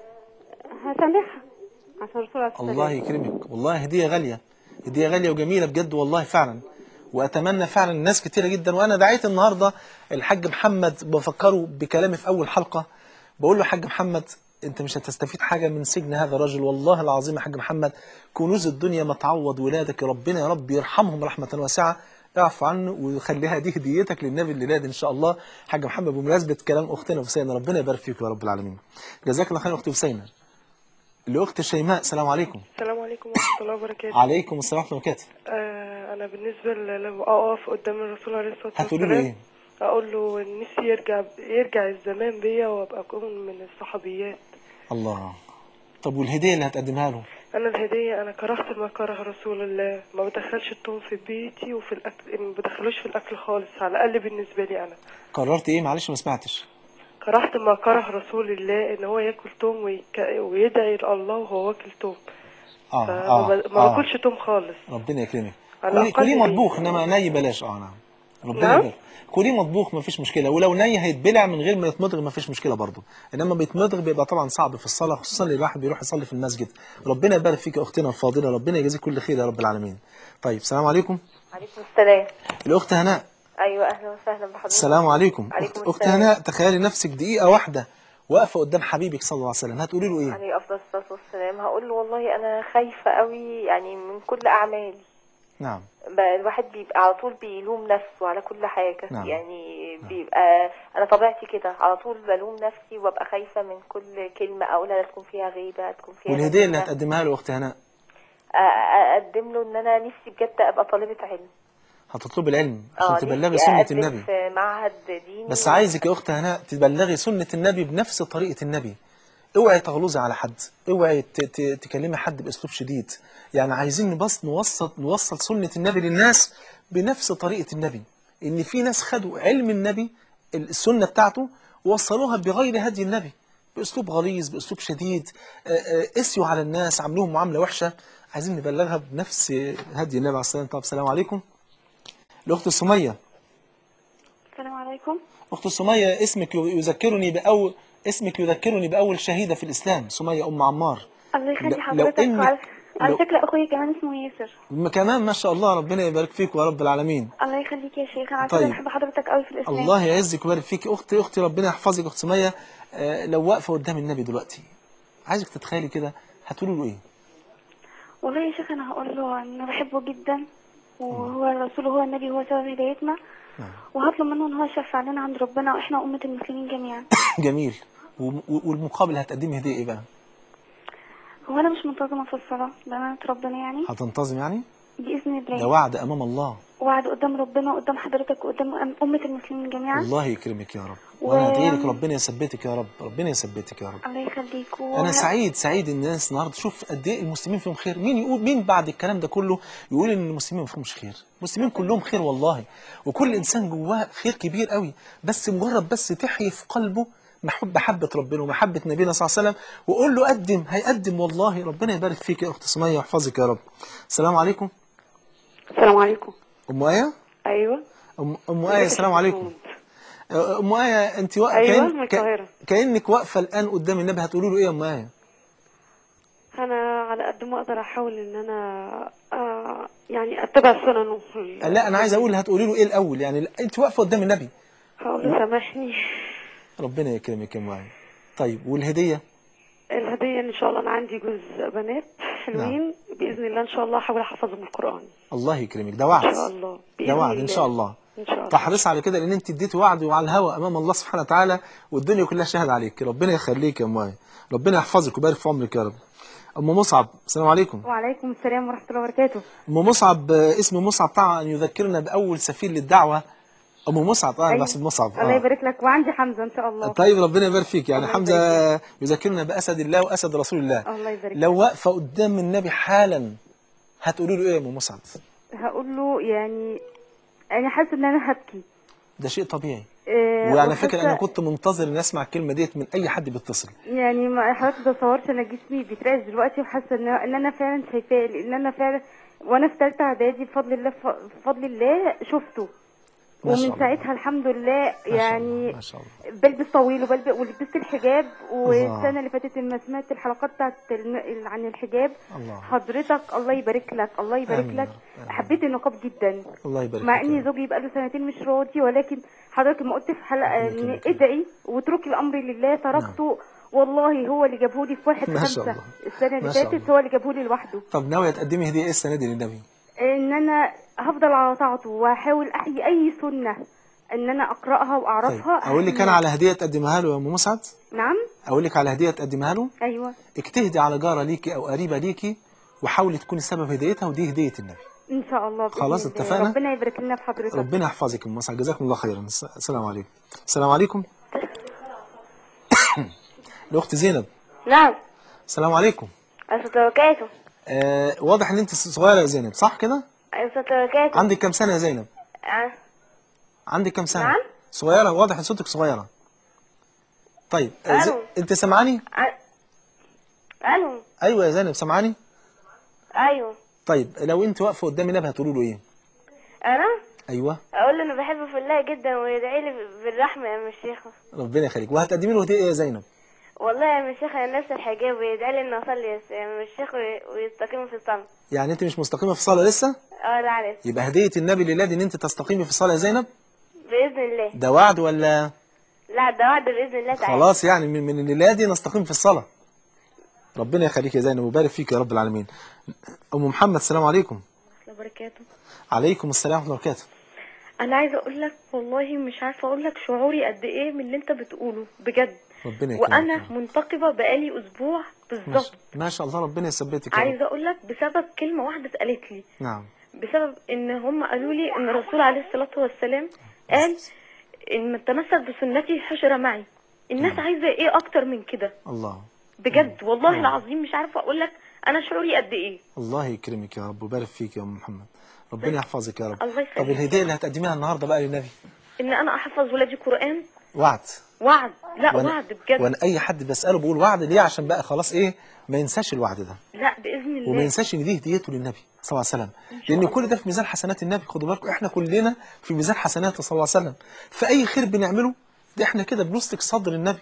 هسامحها عشان الرسول عليه الصلاة الله والسلام يكرمك والله هدية غالية هدية غالية وجميلة بجد والله فعلا وأتمنى فعلا الناس كتيرة جدا وأنا دعيت النهاردة الحاج محمد بفكره بكلامي في أول حلقة بقول له حاج محمد أنت مش هتستفيد حاجة من سجن هذا الرجل والله العظيم يا حاج محمد كنوز الدنيا ما تعوض ولادك ربنا يا رب يرحمهم رحمة واسعة اعفو عنه وخليها دي هديتك للنبي الليلاد ان شاء الله حاج محمد بمناسبه كلام اختنا حسين ربنا يبارك فيك يا رب العالمين جزاك الله خير اختي حسين لاخت شيماء السلام عليكم السلام عليكم ورحمة الله وبركاته عليكم السلام ورحمه الله وبركاته آه أنا بالنسبة ل- لما أقف قدام الرسول عليه الصلاة هتقولي له والسلام ايه أقول له نفسي يرجع يرجع الزمان بيا وأبقى أكون من الصحابيات الله طب والهديه اللي هتقدمها له أنا الهدية أنا كرهت ما كره رسول الله ما بدخلش التوم في بيتي وفي الأكل ما بدخلوش في الأكل خالص على الأقل بالنسبة لي أنا قررت ايه معلش ما سمعتش كرهت ما كره رسول الله إن هو ياكل توم ويك... ويدعي لله وهو واكل توم اه فما اه, ب... ما آه. باكلش توم خالص ربنا يكرمك على كلي الأقل كلي ليه. مطبوخ انما ني بلاش اه نعم ربنا نعم؟ يبارك كلي مطبوخ ما فيش مشكله ولو ني هيتبلع من غير ما يتمضغ ما فيش مشكله برضه انما بيتمضغ بيبقى طبعا صعب في الصلاه خصوصا اللي الواحد بيروح يصلي في المسجد ربنا يبارك فيك يا اختنا الفاضله ربنا يجازيك كل خير يا رب العالمين طيب السلام عليكم عليكم السلام الاخت هناء أيوة أهلا وسهلا بحضرتك السلام عليكم عليكم أخت, اخت السلام. هناء تخيلي نفسك دقيقه واحده واقفه قدام حبيبك صلى الله عليه وسلم هتقولي له ايه عليه أفضل الصلاة والسلام هقول له والله أنا خايفة قوي يعني من كل أعمالي نعم بقى الواحد بيبقى على طول بيلوم نفسه على كل حاجة نعم. يعني بيبقى أنا طبيعتي كده على طول بلوم نفسي وببقى خايفة من كل كلمة أقولها تكون فيها غيبة تكون فيها والهديه اللي نميمة. هتقدمها له اخت هناء أ- أ- أقدم له إن أنا نفسي بجد أبقى طالبة علم هتطلبي العلم اه عشان نفسي تبلغي سنه أقدم النبي في معهد ديني بس عايزك يا اخت هناء تبلغي سنة النبي بنفس طريقة النبي اوعي تغلظي على حد اوعي ت- ت- تكلمي حد باسلوب شديد يعني عايزين نبص نوصل نوصل سنة النبي للناس بنفس طريقة النبي ان في ناس خدوا علم النبي السنة بتاعته ووصلوها بغير هدي النبي باسلوب غليظ باسلوب شديد آه، آه، قسيوا على الناس عملوهم معاملة وحشة عايزين نبلغها بنفس هدي النبي عليه الصلاة والسلام طب السلام عليكم الاخت سميه السلام عليكم أخت سمية اسمك يذكرني بأول اسمك يذكرني بأول شهيدة في الإسلام سمية أم عمار الله يخلي ل- لو حضرتك إنك- وعلى على لو- فكرة أخويا كمان اسمه ياسر م- كمان ما شاء الله ربنا يبارك فيك يا رب العالمين الله يخليك يا شيخ أنا على طيب. فكرة بحب حضرتك قوي في الإسلام الله يعزك ويبارك فيك اختي اختي ربنا يحفظك اخت سميه آه، لو واقفه قدام النبي دلوقتي عايزك تتخيلي كده هتقولي له ايه والله يا شيخ أنا هقول له إن أنا بحبه جدا وهو الرسول هو النبي هو سبب هدايتنا وهطلب منه إن هو يشفع لنا عند ربنا وإحنا أمة المسلمين جميعا جميل وم- والمقابل هتقدمي هديه ايه بقى هو أنا مش منتظمة في الصلاة بأمانة ربنا يعني هتنتظم يعني بإذن ده الله وعد امام الله وعد قدام ربنا وقدام حضرتك وقدام أمة المسلمين جميعا الله يكرمك يا رب و- وانا ادعي لك ربنا يثبتك يا رب ربنا يثبتك يا رب الله يخليك و... انا سعيد سعيد ان الناس النهارده شوف قد ايه المسلمين فيهم خير مين يقول مين بعد الكلام ده كله يقول ان المسلمين ما فيهمش خير المسلمين كلهم خير والله وكل انسان جواه خير كبير قوي بس مجرد بس تحيي في قلبه محب محبة ربنا ومحبة نبينا صلى الله عليه وسلم وقول له قدم هيقدم والله ربنا يبارك فيك يا اخت سمية ويحفظك يا رب السلام عليكم السلام عليكم ام ايه ايوه ام ام ايه السلام عليكم ام ايه انت واقفه أيوة، كأن- من ك- القاهرة. كانك واقفه الان قدام النبي هتقولوا له ايه يا ام ايه انا على قد ما اقدر احاول ان انا آه يعني اتبع سننه لا انا عايز اقول هتقولي له ايه الاول يعني انت واقفه قدام النبي هقول له سامحني ربنا يكرمك يا ام ايه طيب والهديه الهديه ان شاء الله انا عندي جوز بنات حلوين باذن الله ان شاء الله احاول احفظهم القران الله يكرمك ده وعد ان شاء الله بإذن ده وعد ان الله. شاء الله ان شاء الله فحرص على كده لان انت اديتي وعد وعلى الهوى امام الله سبحانه وتعالى والدنيا كلها شهد عليك ربنا يخليك يا ام ايه ربنا يحفظك ويبارك في عمرك يا رب ام مصعب السلام عليكم وعليكم السلام ورحمة الله وبركاته ام مصعب آه، اسم مصعب طبعا ان يذكرنا باول سفير للدعوه ام مصعب اه أيوة. بحسب مصعب الله آه. يبارك لك وعندي حمزة إن شاء الله طيب ربنا يبارك فيك يعني الله حمزه يذكرنا باسد الله واسد رسول الله الله يبارك لو واقفه قدام النبي حالا هتقولي له ايه يا ام مصعب هقول له يعني أنا حاسة إن أنا هبكي ده شيء طبيعي آه، وعلى فكره وحاسة- انا كنت منتظر ان اسمع الكلمه ديت من اي حد بيتصل يعني ما حضرتك تصورش انا جسمي بيترعش دلوقتي وحاسه ان ان انا فعلا شايفاه لان انا فعلا وانا في ثالثه اعدادي بفضل الله بفضل الله شفته ما شاء ومن الله. ساعتها الحمد لله يعني ما شاء الله بلبس طويل وبلبس ولبست الحجاب الله. والسنه اللي فاتت لما سمعت الحلقات بتاعت الم- عن الحجاب الله حضرتك الله يبارك لك الله يبارك آمين لك يا رب. حبيت النقاب جدا الله يبارك مع فيك يا اني رب. زوجي بقاله سنتين مش راضي ولكن حضرتك ما قلت في حلقه ربنا ان يكرمك. ادعي واتركي الامر لله تركته والله هو اللي جابهولي في واحد ما شاء خمسة الله. السنه ما اللي شاء فاتت الله. هو اللي جابهولي لوحده طب ناويه تقدمي هديه ايه السنه دي للنبي ان انا هفضل على طاعته واحاول احيي اي سنه ان انا اقراها طيب واعرفها اقول لك انا على هديه تقدمها له يا ام مسعد نعم اقول لك على هديه تقدمها له ايوه اجتهدي على جاره ليكي او قريبه ليكي وحاولي تكوني سبب هدايتها ودي هديه النبي ان شاء الله بإذن خلاص الله. اتفقنا؟ ربنا يبارك لنا في حضرتك ربنا يحفظك يا ام مسعد جزاكم الله خيرا الس- السلام عليكم السلام عليكم الاخت زينب نعم السلام عليكم أستاذ وبركاته آه واضح ان انت صغيره يا زينب صح كده أستاذ وبركاته عندك كام سنه يا زينب آه. عندك كام سنه نعم. صغيره واضح ان صوتك صغيره طيب آه، زي... ألو. انت سامعاني ألو ايوه يا زينب سامعاني أيوه طيب لو انت واقفه قدام النبي هتقولوا له ايه أنا ايوه أقول له أنا بحبه في الله جدا ويدعي لي بالرحمة يا أم الشيخ ربنا يخليك وهتقدمي له هديه ايه يا زينب والله يا أم الشيخ أنا نفس الحجاب ويدعي لي إني أصلي يا أم الشيخ وي- ويستقيم في الصلاة يعني انت مش مستقيمه في الصلاه لسه أه لا عارف يبقى هديه النبي لله دي ان انت تستقيمي في الصلاه يا زينب بإذن الله ده وعد ولا لا ده وعد بإذن الله تعالى خلاص يعني من من الليله دي نستقيم في الصلاه ربنا يخليك يا زينب ويبارك فيك يا رب العالمين ام محمد السلام عليكم وبركاته عليكم السلام ورحمه الله وبركاته انا عايزه اقول لك والله مش عارفه اقول لك شعوري قد ايه من اللي انت بتقوله بجد ربنا يكرمك وانا منتقبه بقالي اسبوع ما شاء- بالظبط ما شاء الله ربنا يثبتك يا رب. عايزه اقول لك بسبب كلمه واحده اتقالت لي نعم بسبب ان هم قالوا لي ان الرسول عليه الصلاه والسلام قال ان من تمسك بسنتي حشر معي الناس عايزه ايه اكتر من كده الله بجد والله العظيم مش عارفه اقول لك انا شعوري قد ايه الله يكرمك يا رب ويبارك فيك يا ام محمد ربنا يحفظك يا رب الله يخليك. طب الهديه اللي هتقدميها النهارده بقى للنبي ان انا احفظ ولادي قران وعد وعد لا وأنا- وعد بجد وانا اي حد بساله بقول وعد ليه عشان بقى خلاص ايه ما ينساش الوعد ده لا باذن الله وما ينساش ان دي هديته للنبي صلى الله عليه وسلم لان كل ده في ميزان حسنات النبي خدوا بالكم احنا كلنا في ميزان حسناته صلى الله عليه وسلم فاي خير بنعمله ده احنا كده بنسلك صدر النبي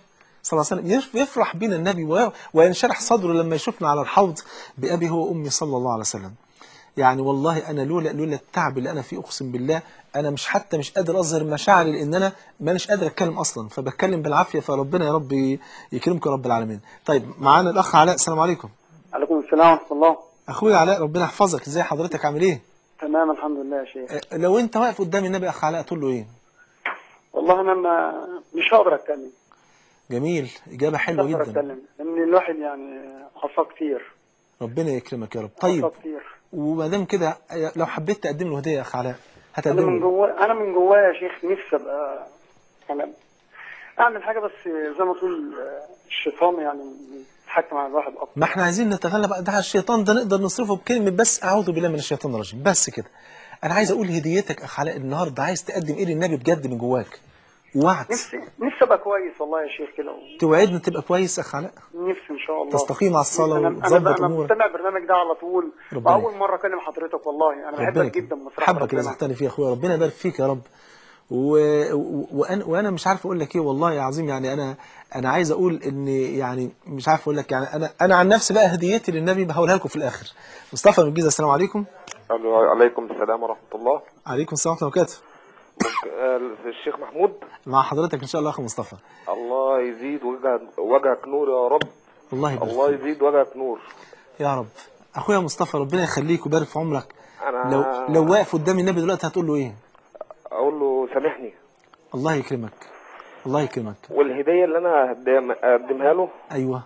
صلى الله عليه وسلم يف- يفرح بنا النبي وي- وينشرح صدره لما يشوفنا على الحوض بأبي هو وأمي صلى الله عليه وسلم يعني والله أنا لولا لولا التعب اللي أنا فيه أقسم بالله أنا مش حتى مش قادر أظهر مشاعري لأن أنا مانيش قادر أتكلم أصلا فبتكلم بالعافية فربنا يا رب ي- يكرمكم يا رب العالمين طيب معانا الأخ علاء السلام عليكم عليكم السلام ورحمة الله أخويا علاء ربنا يحفظك إزاي حضرتك عامل إيه تمام الحمد لله يا شيخ أه، لو أنت واقف قدام النبي أخ علاء تقول له إيه والله أنا ما مش هقدر أتكلم جميل إجابة مش حلوة هقدر جدا أتكلم لأن الواحد يعني حصل كتير ربنا يكرمك يا رب طيب حصل كتير وما دام كده لو حبيت تقدم له هديه يا اخ علاء أنا من هتقدم له جوا أنا من جوايا يا شيخ نفسي أبقى يعني أعمل حاجة بس زي ما تقول آه، الشيطان يعني يتحكم على الواحد أكتر ما احنا عايزين نتغلب ده على الشيطان ده نقدر نصرفه بكلمه بس اعوذ بالله من الشيطان الرجيم بس كده انا عايز اقول هديتك اخ علاء النهارده عايز تقدم ايه للنبي بجد من جواك وعد نفسي نفسي أبقى كويس والله يا شيخ كده توعدني تبقى كويس يا اخ علاء نفسي إن شاء الله تستقيم على الصلاة أنا أنا وتظبط أنا أمورك. مستمع البرنامج ده على طول ربنا وأول مرة أكلم حضرتك والله أنا ربنا بحبك يكرمك. جدا بصراحة حبك اللي ربنا. زحتني فيه يا اخويا ربنا يبارك فيك يا رب و... و... وانا وانا مش عارف اقول لك ايه والله يا عظيم يعني انا انا عايز اقول ان يعني مش عارف اقول لك يعني انا انا عن نفسي بقى هديتي للنبي بهقولها لكم في الاخر مصطفى من الجيزه السلام عليكم ألو، عليكم السلام ورحمة الله عليكم السلام ورحمه الله وبركاته آه، الشيخ محمود مع حضرتك ان شاء الله يا اخو مصطفى الله يزيد وجهك, وجهك نور يا رب الله يبارك الله فيك. يزيد وجهك نور يا رب اخويا مصطفى ربنا يخليك ويبارك في عمرك أنا لو لو واقف قدام النبي دلوقتي هتقول له ايه أقول له سامحني الله يكرمك الله يكرمك والهدية اللي أنا هقدم- أقدمها له ايوه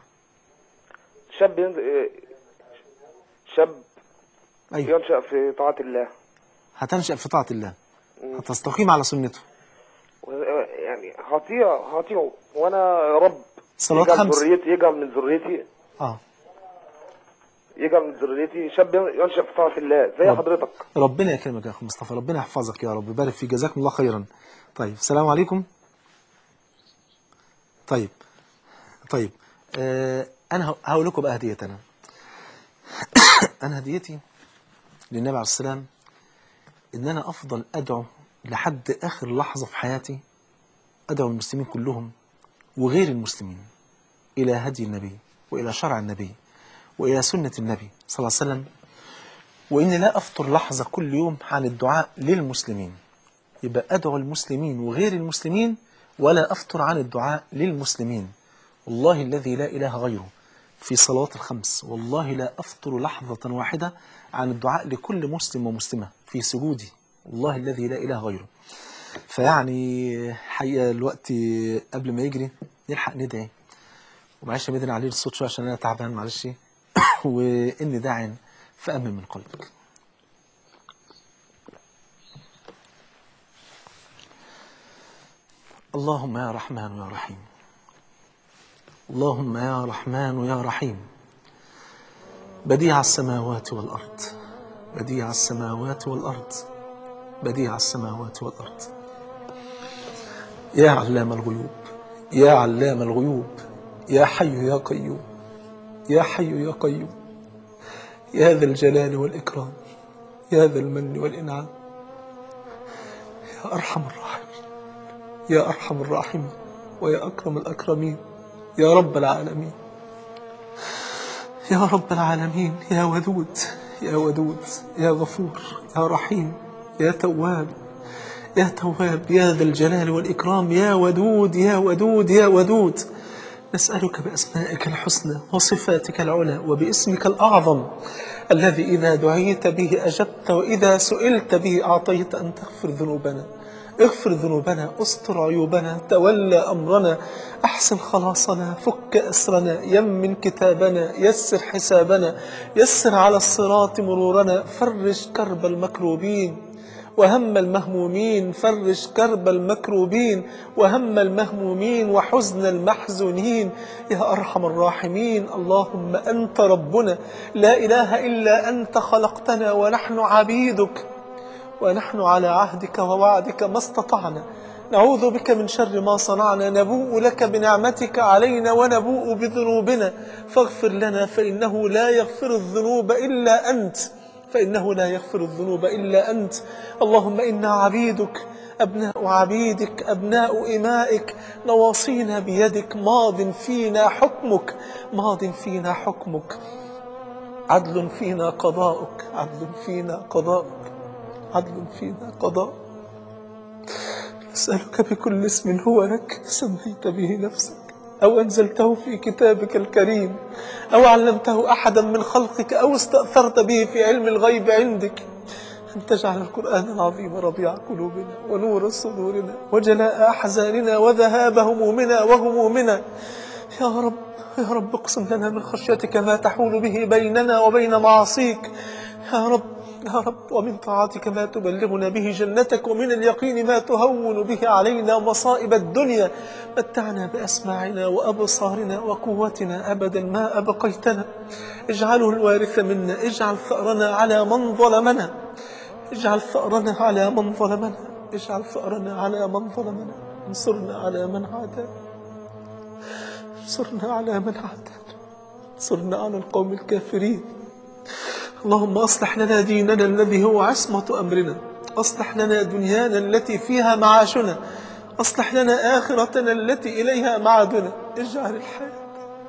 شاب ين- آه، شاب ايوه ينشأ في طاعة الله هتنشأ في طاعه الله هتستقيم على سنته و- يعني هطيع هطيعه وأنا يا رب صلوات يجعل خمس. ذريتي يجعل من ذريتي اه يجعل من ذريتي شاب ينشأ في طاعة الله زي رب. حضرتك ربنا يكرمك يا اخو مصطفى ربنا يحفظك يا رب يبارك فيك جزاكم الله خيرا طيب السلام عليكم طيب طيب آه انا ه- هقول لكم بقى هديتي انا انا هديتي للنبي عليه السلام ان انا افضل ادعو لحد اخر لحظه في حياتي ادعو المسلمين كلهم وغير المسلمين الى هدي النبي والى شرع النبي والى سنه النبي صلى الله عليه وسلم وإني لا أفطر لحظة كل يوم عن الدعاء للمسلمين يبقى أدعو المسلمين وغير المسلمين ولا أفطر عن الدعاء للمسلمين والله الذي لا إله غيره في صلوات الخمس والله لا أفطر لحظة واحدة عن الدعاء لكل مسلم ومسلمة في سجودي والله الذي لا إله غيره فيعني حقيقة الوقت قبل ما يجري نلحق ندعي ومعلش مدن عليه الصوت شوية عشان أنا تعبان معلش وإني داع فأمن من قلبك اللهم يا رحمن يا رحيم اللهم يا رحمن يا رحيم بديع السماوات والأرض بديع السماوات والأرض بديع السماوات والأرض يا علام الغيوب يا علام الغيوب يا حي يا قيوم يا حي يا قيوم يا ذا الجلال والإكرام يا ذا المن والإنعام يا أرحم الراحمين يا أرحم الراحمين ويا أكرم الأكرمين يا رب العالمين يا رب العالمين يا ودود يا ودود يا غفور يا رحيم يا تواب يا تواب يا ذا الجلال والإكرام يا ودود يا ودود يا ودود نسألك بأسمائك الحسنى وصفاتك العلى وباسمك الأعظم الذي إذا دعيت به أجبت وإذا سئلت به أعطيت أن تغفر ذنوبنا اغفر ذنوبنا استر عيوبنا تولى أمرنا أحسن خلاصنا فك أسرنا يمن كتابنا يسر حسابنا يسر على الصراط مرورنا فرج كرب المكروبين وهم المهمومين فرج كرب المكروبين وهم المهمومين وحزن المحزونين يا أرحم الراحمين اللهم أنت ربنا لا إله إلا أنت خلقتنا ونحن عبيدك ونحن على عهدك ووعدك ما استطعنا نعوذ بك من شر ما صنعنا نبوء لك بنعمتك علينا ونبوء بذنوبنا فاغفر لنا فإنه لا يغفر الذنوب إلا أنت فإنه لا يغفر الذنوب إلا أنت اللهم إنا عبيدك أبناء عبيدك أبناء إمائك نواصينا بيدك ماض فينا حكمك ماض فينا حكمك عدل فينا قضاؤك عدل فينا قضاؤك عدل فينا قضاؤك نسألك بكل اسم هو لك سميت به نفسك أو أنزلته في كتابك الكريم أو علمته أحدا من خلقك أو استأثرت به في علم الغيب عندك أن تجعل القرآن العظيم ربيع قلوبنا ونور صدورنا وجلاء أحزاننا وذهاب همومنا وغمومنا يا رب يا رب اقسم لنا من خشيتك ما تحول به بيننا وبين معاصيك يا رب يا رب ومن طاعتك ما تبلغنا به جنتك ومن اليقين ما تهون به علينا مصائب الدنيا متعنا بأسماعنا وأبصارنا وقوتنا أبدا ما أبقيتنا اجعله الوارث منا اجعل ثأرنا على من ظلمنا اجعل ثأرنا على من ظلمنا اجعل ثأرنا على من ظلمنا انصرنا على من عادانا انصرنا على من عادانا انصرنا على القوم الكافرين اللهم أصلح لنا ديننا الذي هو عصمة أمرنا أصلح لنا دنيانا التي فيها معاشنا أصلح لنا آخرتنا التي إليها معادنا اجعل الحياة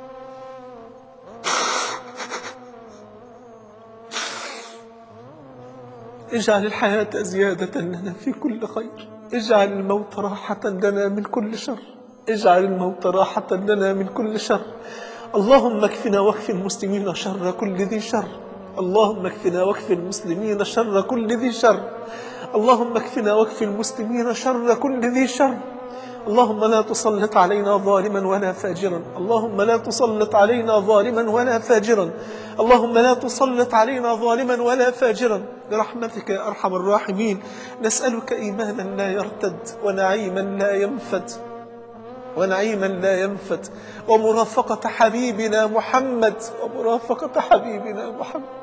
اجعل الحياة زيادة لنا في كل خير اجعل الموت راحة لنا من كل شر اجعل الموت راحة لنا من كل شر اللهم اكفنا واكف المسلمين شر كل ذي شر اللهم اكفنا واكف المسلمين شر كل ذي شر اللهم اكفنا واكف المسلمين شر كل ذي شر اللهم لا تسلط علينا ظالما ولا فاجرا اللهم لا تسلط علينا ظالما ولا فاجرا اللهم لا تسلط علينا ظالما ولا فاجرا برحمتك يا أرحم الراحمين نسألك إيمانا لا يرتد ونعيما لا ينفد ونعيما لا ينفد ومرافقة حبيبنا محمد ومرافقة حبيبنا محمد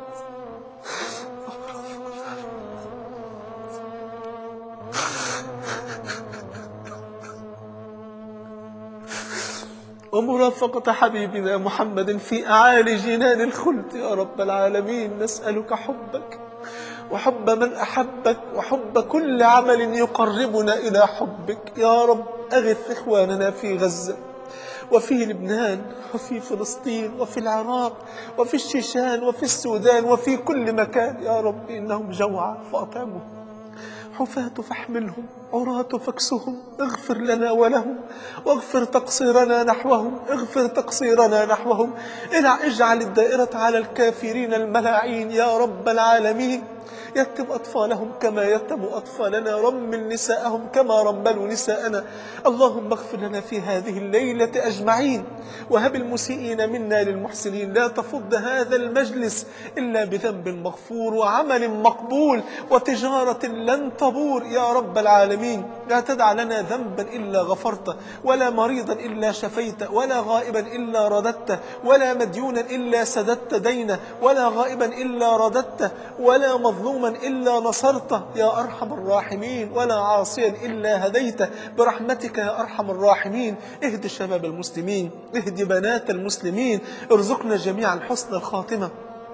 ومرافقة حبيبنا محمد في أعالي جنان الخلد يا رب العالمين نسألك حبك وحب من أحبك وحب كل عمل يقربنا إلى حبك يا رب أغث إخواننا في غزة وفي لبنان وفي فلسطين وفي العراق وفي الشيشان وفي السودان وفي كل مكان يا رب إنهم جوعى فأطعمهم حفاة فاحملهم عراة فاكسهم اغفر لنا ولهم واغفر تقصيرنا نحوهم اغفر تقصيرنا نحوهم اجعل الدائرة على الكافرين الملاعين يا رب العالمين يتم أطفالهم كما يتم أطفالنا رمل نساءهم كما رملوا نساءنا اللهم اغفر لنا في هذه الليلة أجمعين وهب المسيئين منا للمحسنين لا تفض هذا المجلس إلا بذنب مغفور وعمل مقبول وتجارة لن تبور يا رب العالمين لا تدع لنا ذنبا إلا غفرته ولا مريضا إلا شفيته ولا غائبا إلا رددته ولا مديونا إلا سددت دينه ولا غائبا إلا رددته ولا مظلوما إلا نصرته يا أرحم الراحمين ولا عاصيا إلا هديته برحمتك يا أرحم الراحمين اهد شباب المسلمين اهد بنات المسلمين ارزقنا جميعا حسن الخاتمة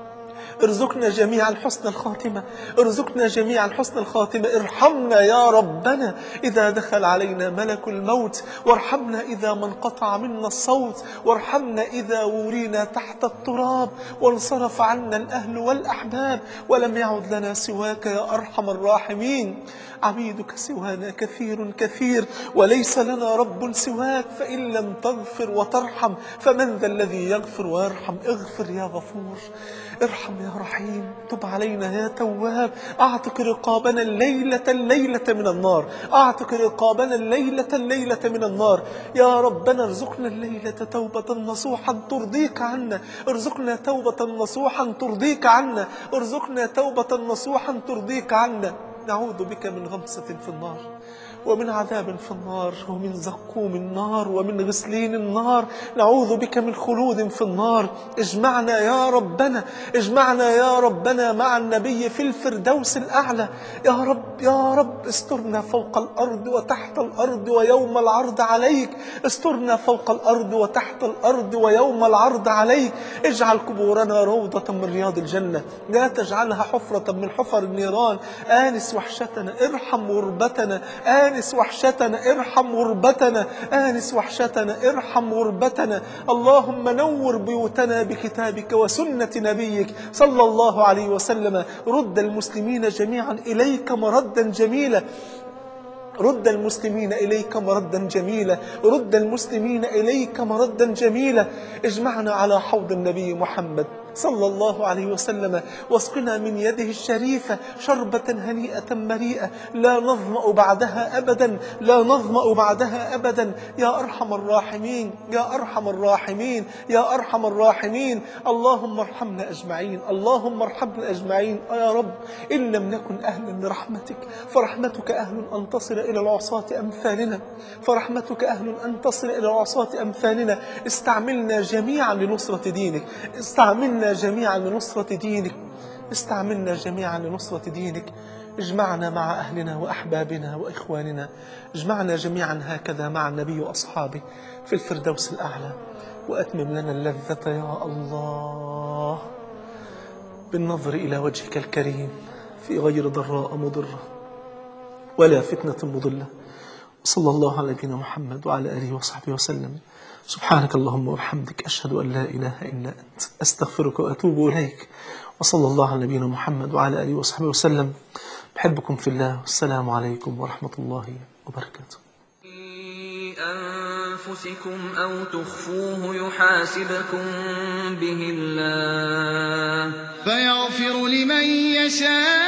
ارزقنا جميعا حسن الخاتمة ارزقنا جميعا حسن الخاتمة ارحمنا يا ربنا إذا دخل علينا ملك الموت وارحمنا إذا ما انقطع منا الصوت وارحمنا إذا ورينا تحت التراب وانصرف عنا الأهل والأحباب ولم يعد لنا سواك يا أرحم الراحمين عبيدك سوانا كثير كثير وليس لنا رب سواك فإن لم تغفر وترحم فمن ذا الذي يغفر ويرحم اغفر يا غفور ارحم يا رحيم تب علينا يا تواب اعتق رقابنا الليلة الليلة من النار اعتق رقابنا الليلة الليلة من النار يا ربنا ارزقنا الليلة توبة نصوحا ترضيك عنا ارزقنا توبة نصوحا ترضيك عنا ارزقنا توبة نصوحا ترضيك عنا نعوذ بك من غمسة في النار ومن عذاب في النار ومن زقوم النار ومن غسلين النار نعوذ بك من خلود في النار اجمعنا يا ربنا اجمعنا يا ربنا مع النبي في الفردوس الأعلى يا رب يا رب استرنا فوق الأرض وتحت الأرض ويوم العرض عليك استرنا فوق الأرض وتحت الأرض ويوم العرض عليك اجعل قبورنا روضة من رياض الجنة لا تجعلها حفرة من حفر النيران آنس وحشتنا ارحم غربتنا آنس وحشتنا ارحم غربتنا آنس وحشتنا ارحم غربتنا اللهم نور بيوتنا بكتابك وسنة نبيك صلى الله عليه وسلم رد المسلمين جميعا إليك مردا جميلا رد المسلمين إليك مردا جميلا رد المسلمين إليك مردا جميلا اجمعنا على حوض النبي محمد صلى الله عليه وسلم واسقنا من يده الشريفة شربة هنيئة مريئة لا نظمأ بعدها أبدا لا نظمأ بعدها أبدا يا أرحم الراحمين يا أرحم الراحمين يا أرحم الراحمين اللهم ارحمنا أجمعين اللهم ارحمنا أجمعين يا رب إن لم نكن أهلا لرحمتك فرحمتك أهل أن تصل إلى العصاة أمثالنا فرحمتك أهل أن تصل إلى العصاة أمثالنا استعملنا جميعا لنصرة دينك استعملنا جميعا لنصرة دينك استعملنا جميعا لنصرة دينك اجمعنا مع أهلنا وأحبابنا وإخواننا اجمعنا جميعا هكذا مع النبي وأصحابه في الفردوس الأعلى وأتمم لنا اللذة يا الله بالنظر إلى وجهك الكريم في غير ضراء مضرة ولا فتنة مضلة صلى الله على نبينا محمد وعلى آله وصحبه وسلم سبحانك اللهم وبحمدك أشهد أن لا إله إلا أنت أستغفرك وأتوب إليك وصلى الله على نبينا محمد وعلى آله وصحبه وسلم بحبكم في الله والسلام عليكم ورحمة الله وبركاته أنفسكم أو تخفوه يحاسبكم به الله فيغفر لمن يشاء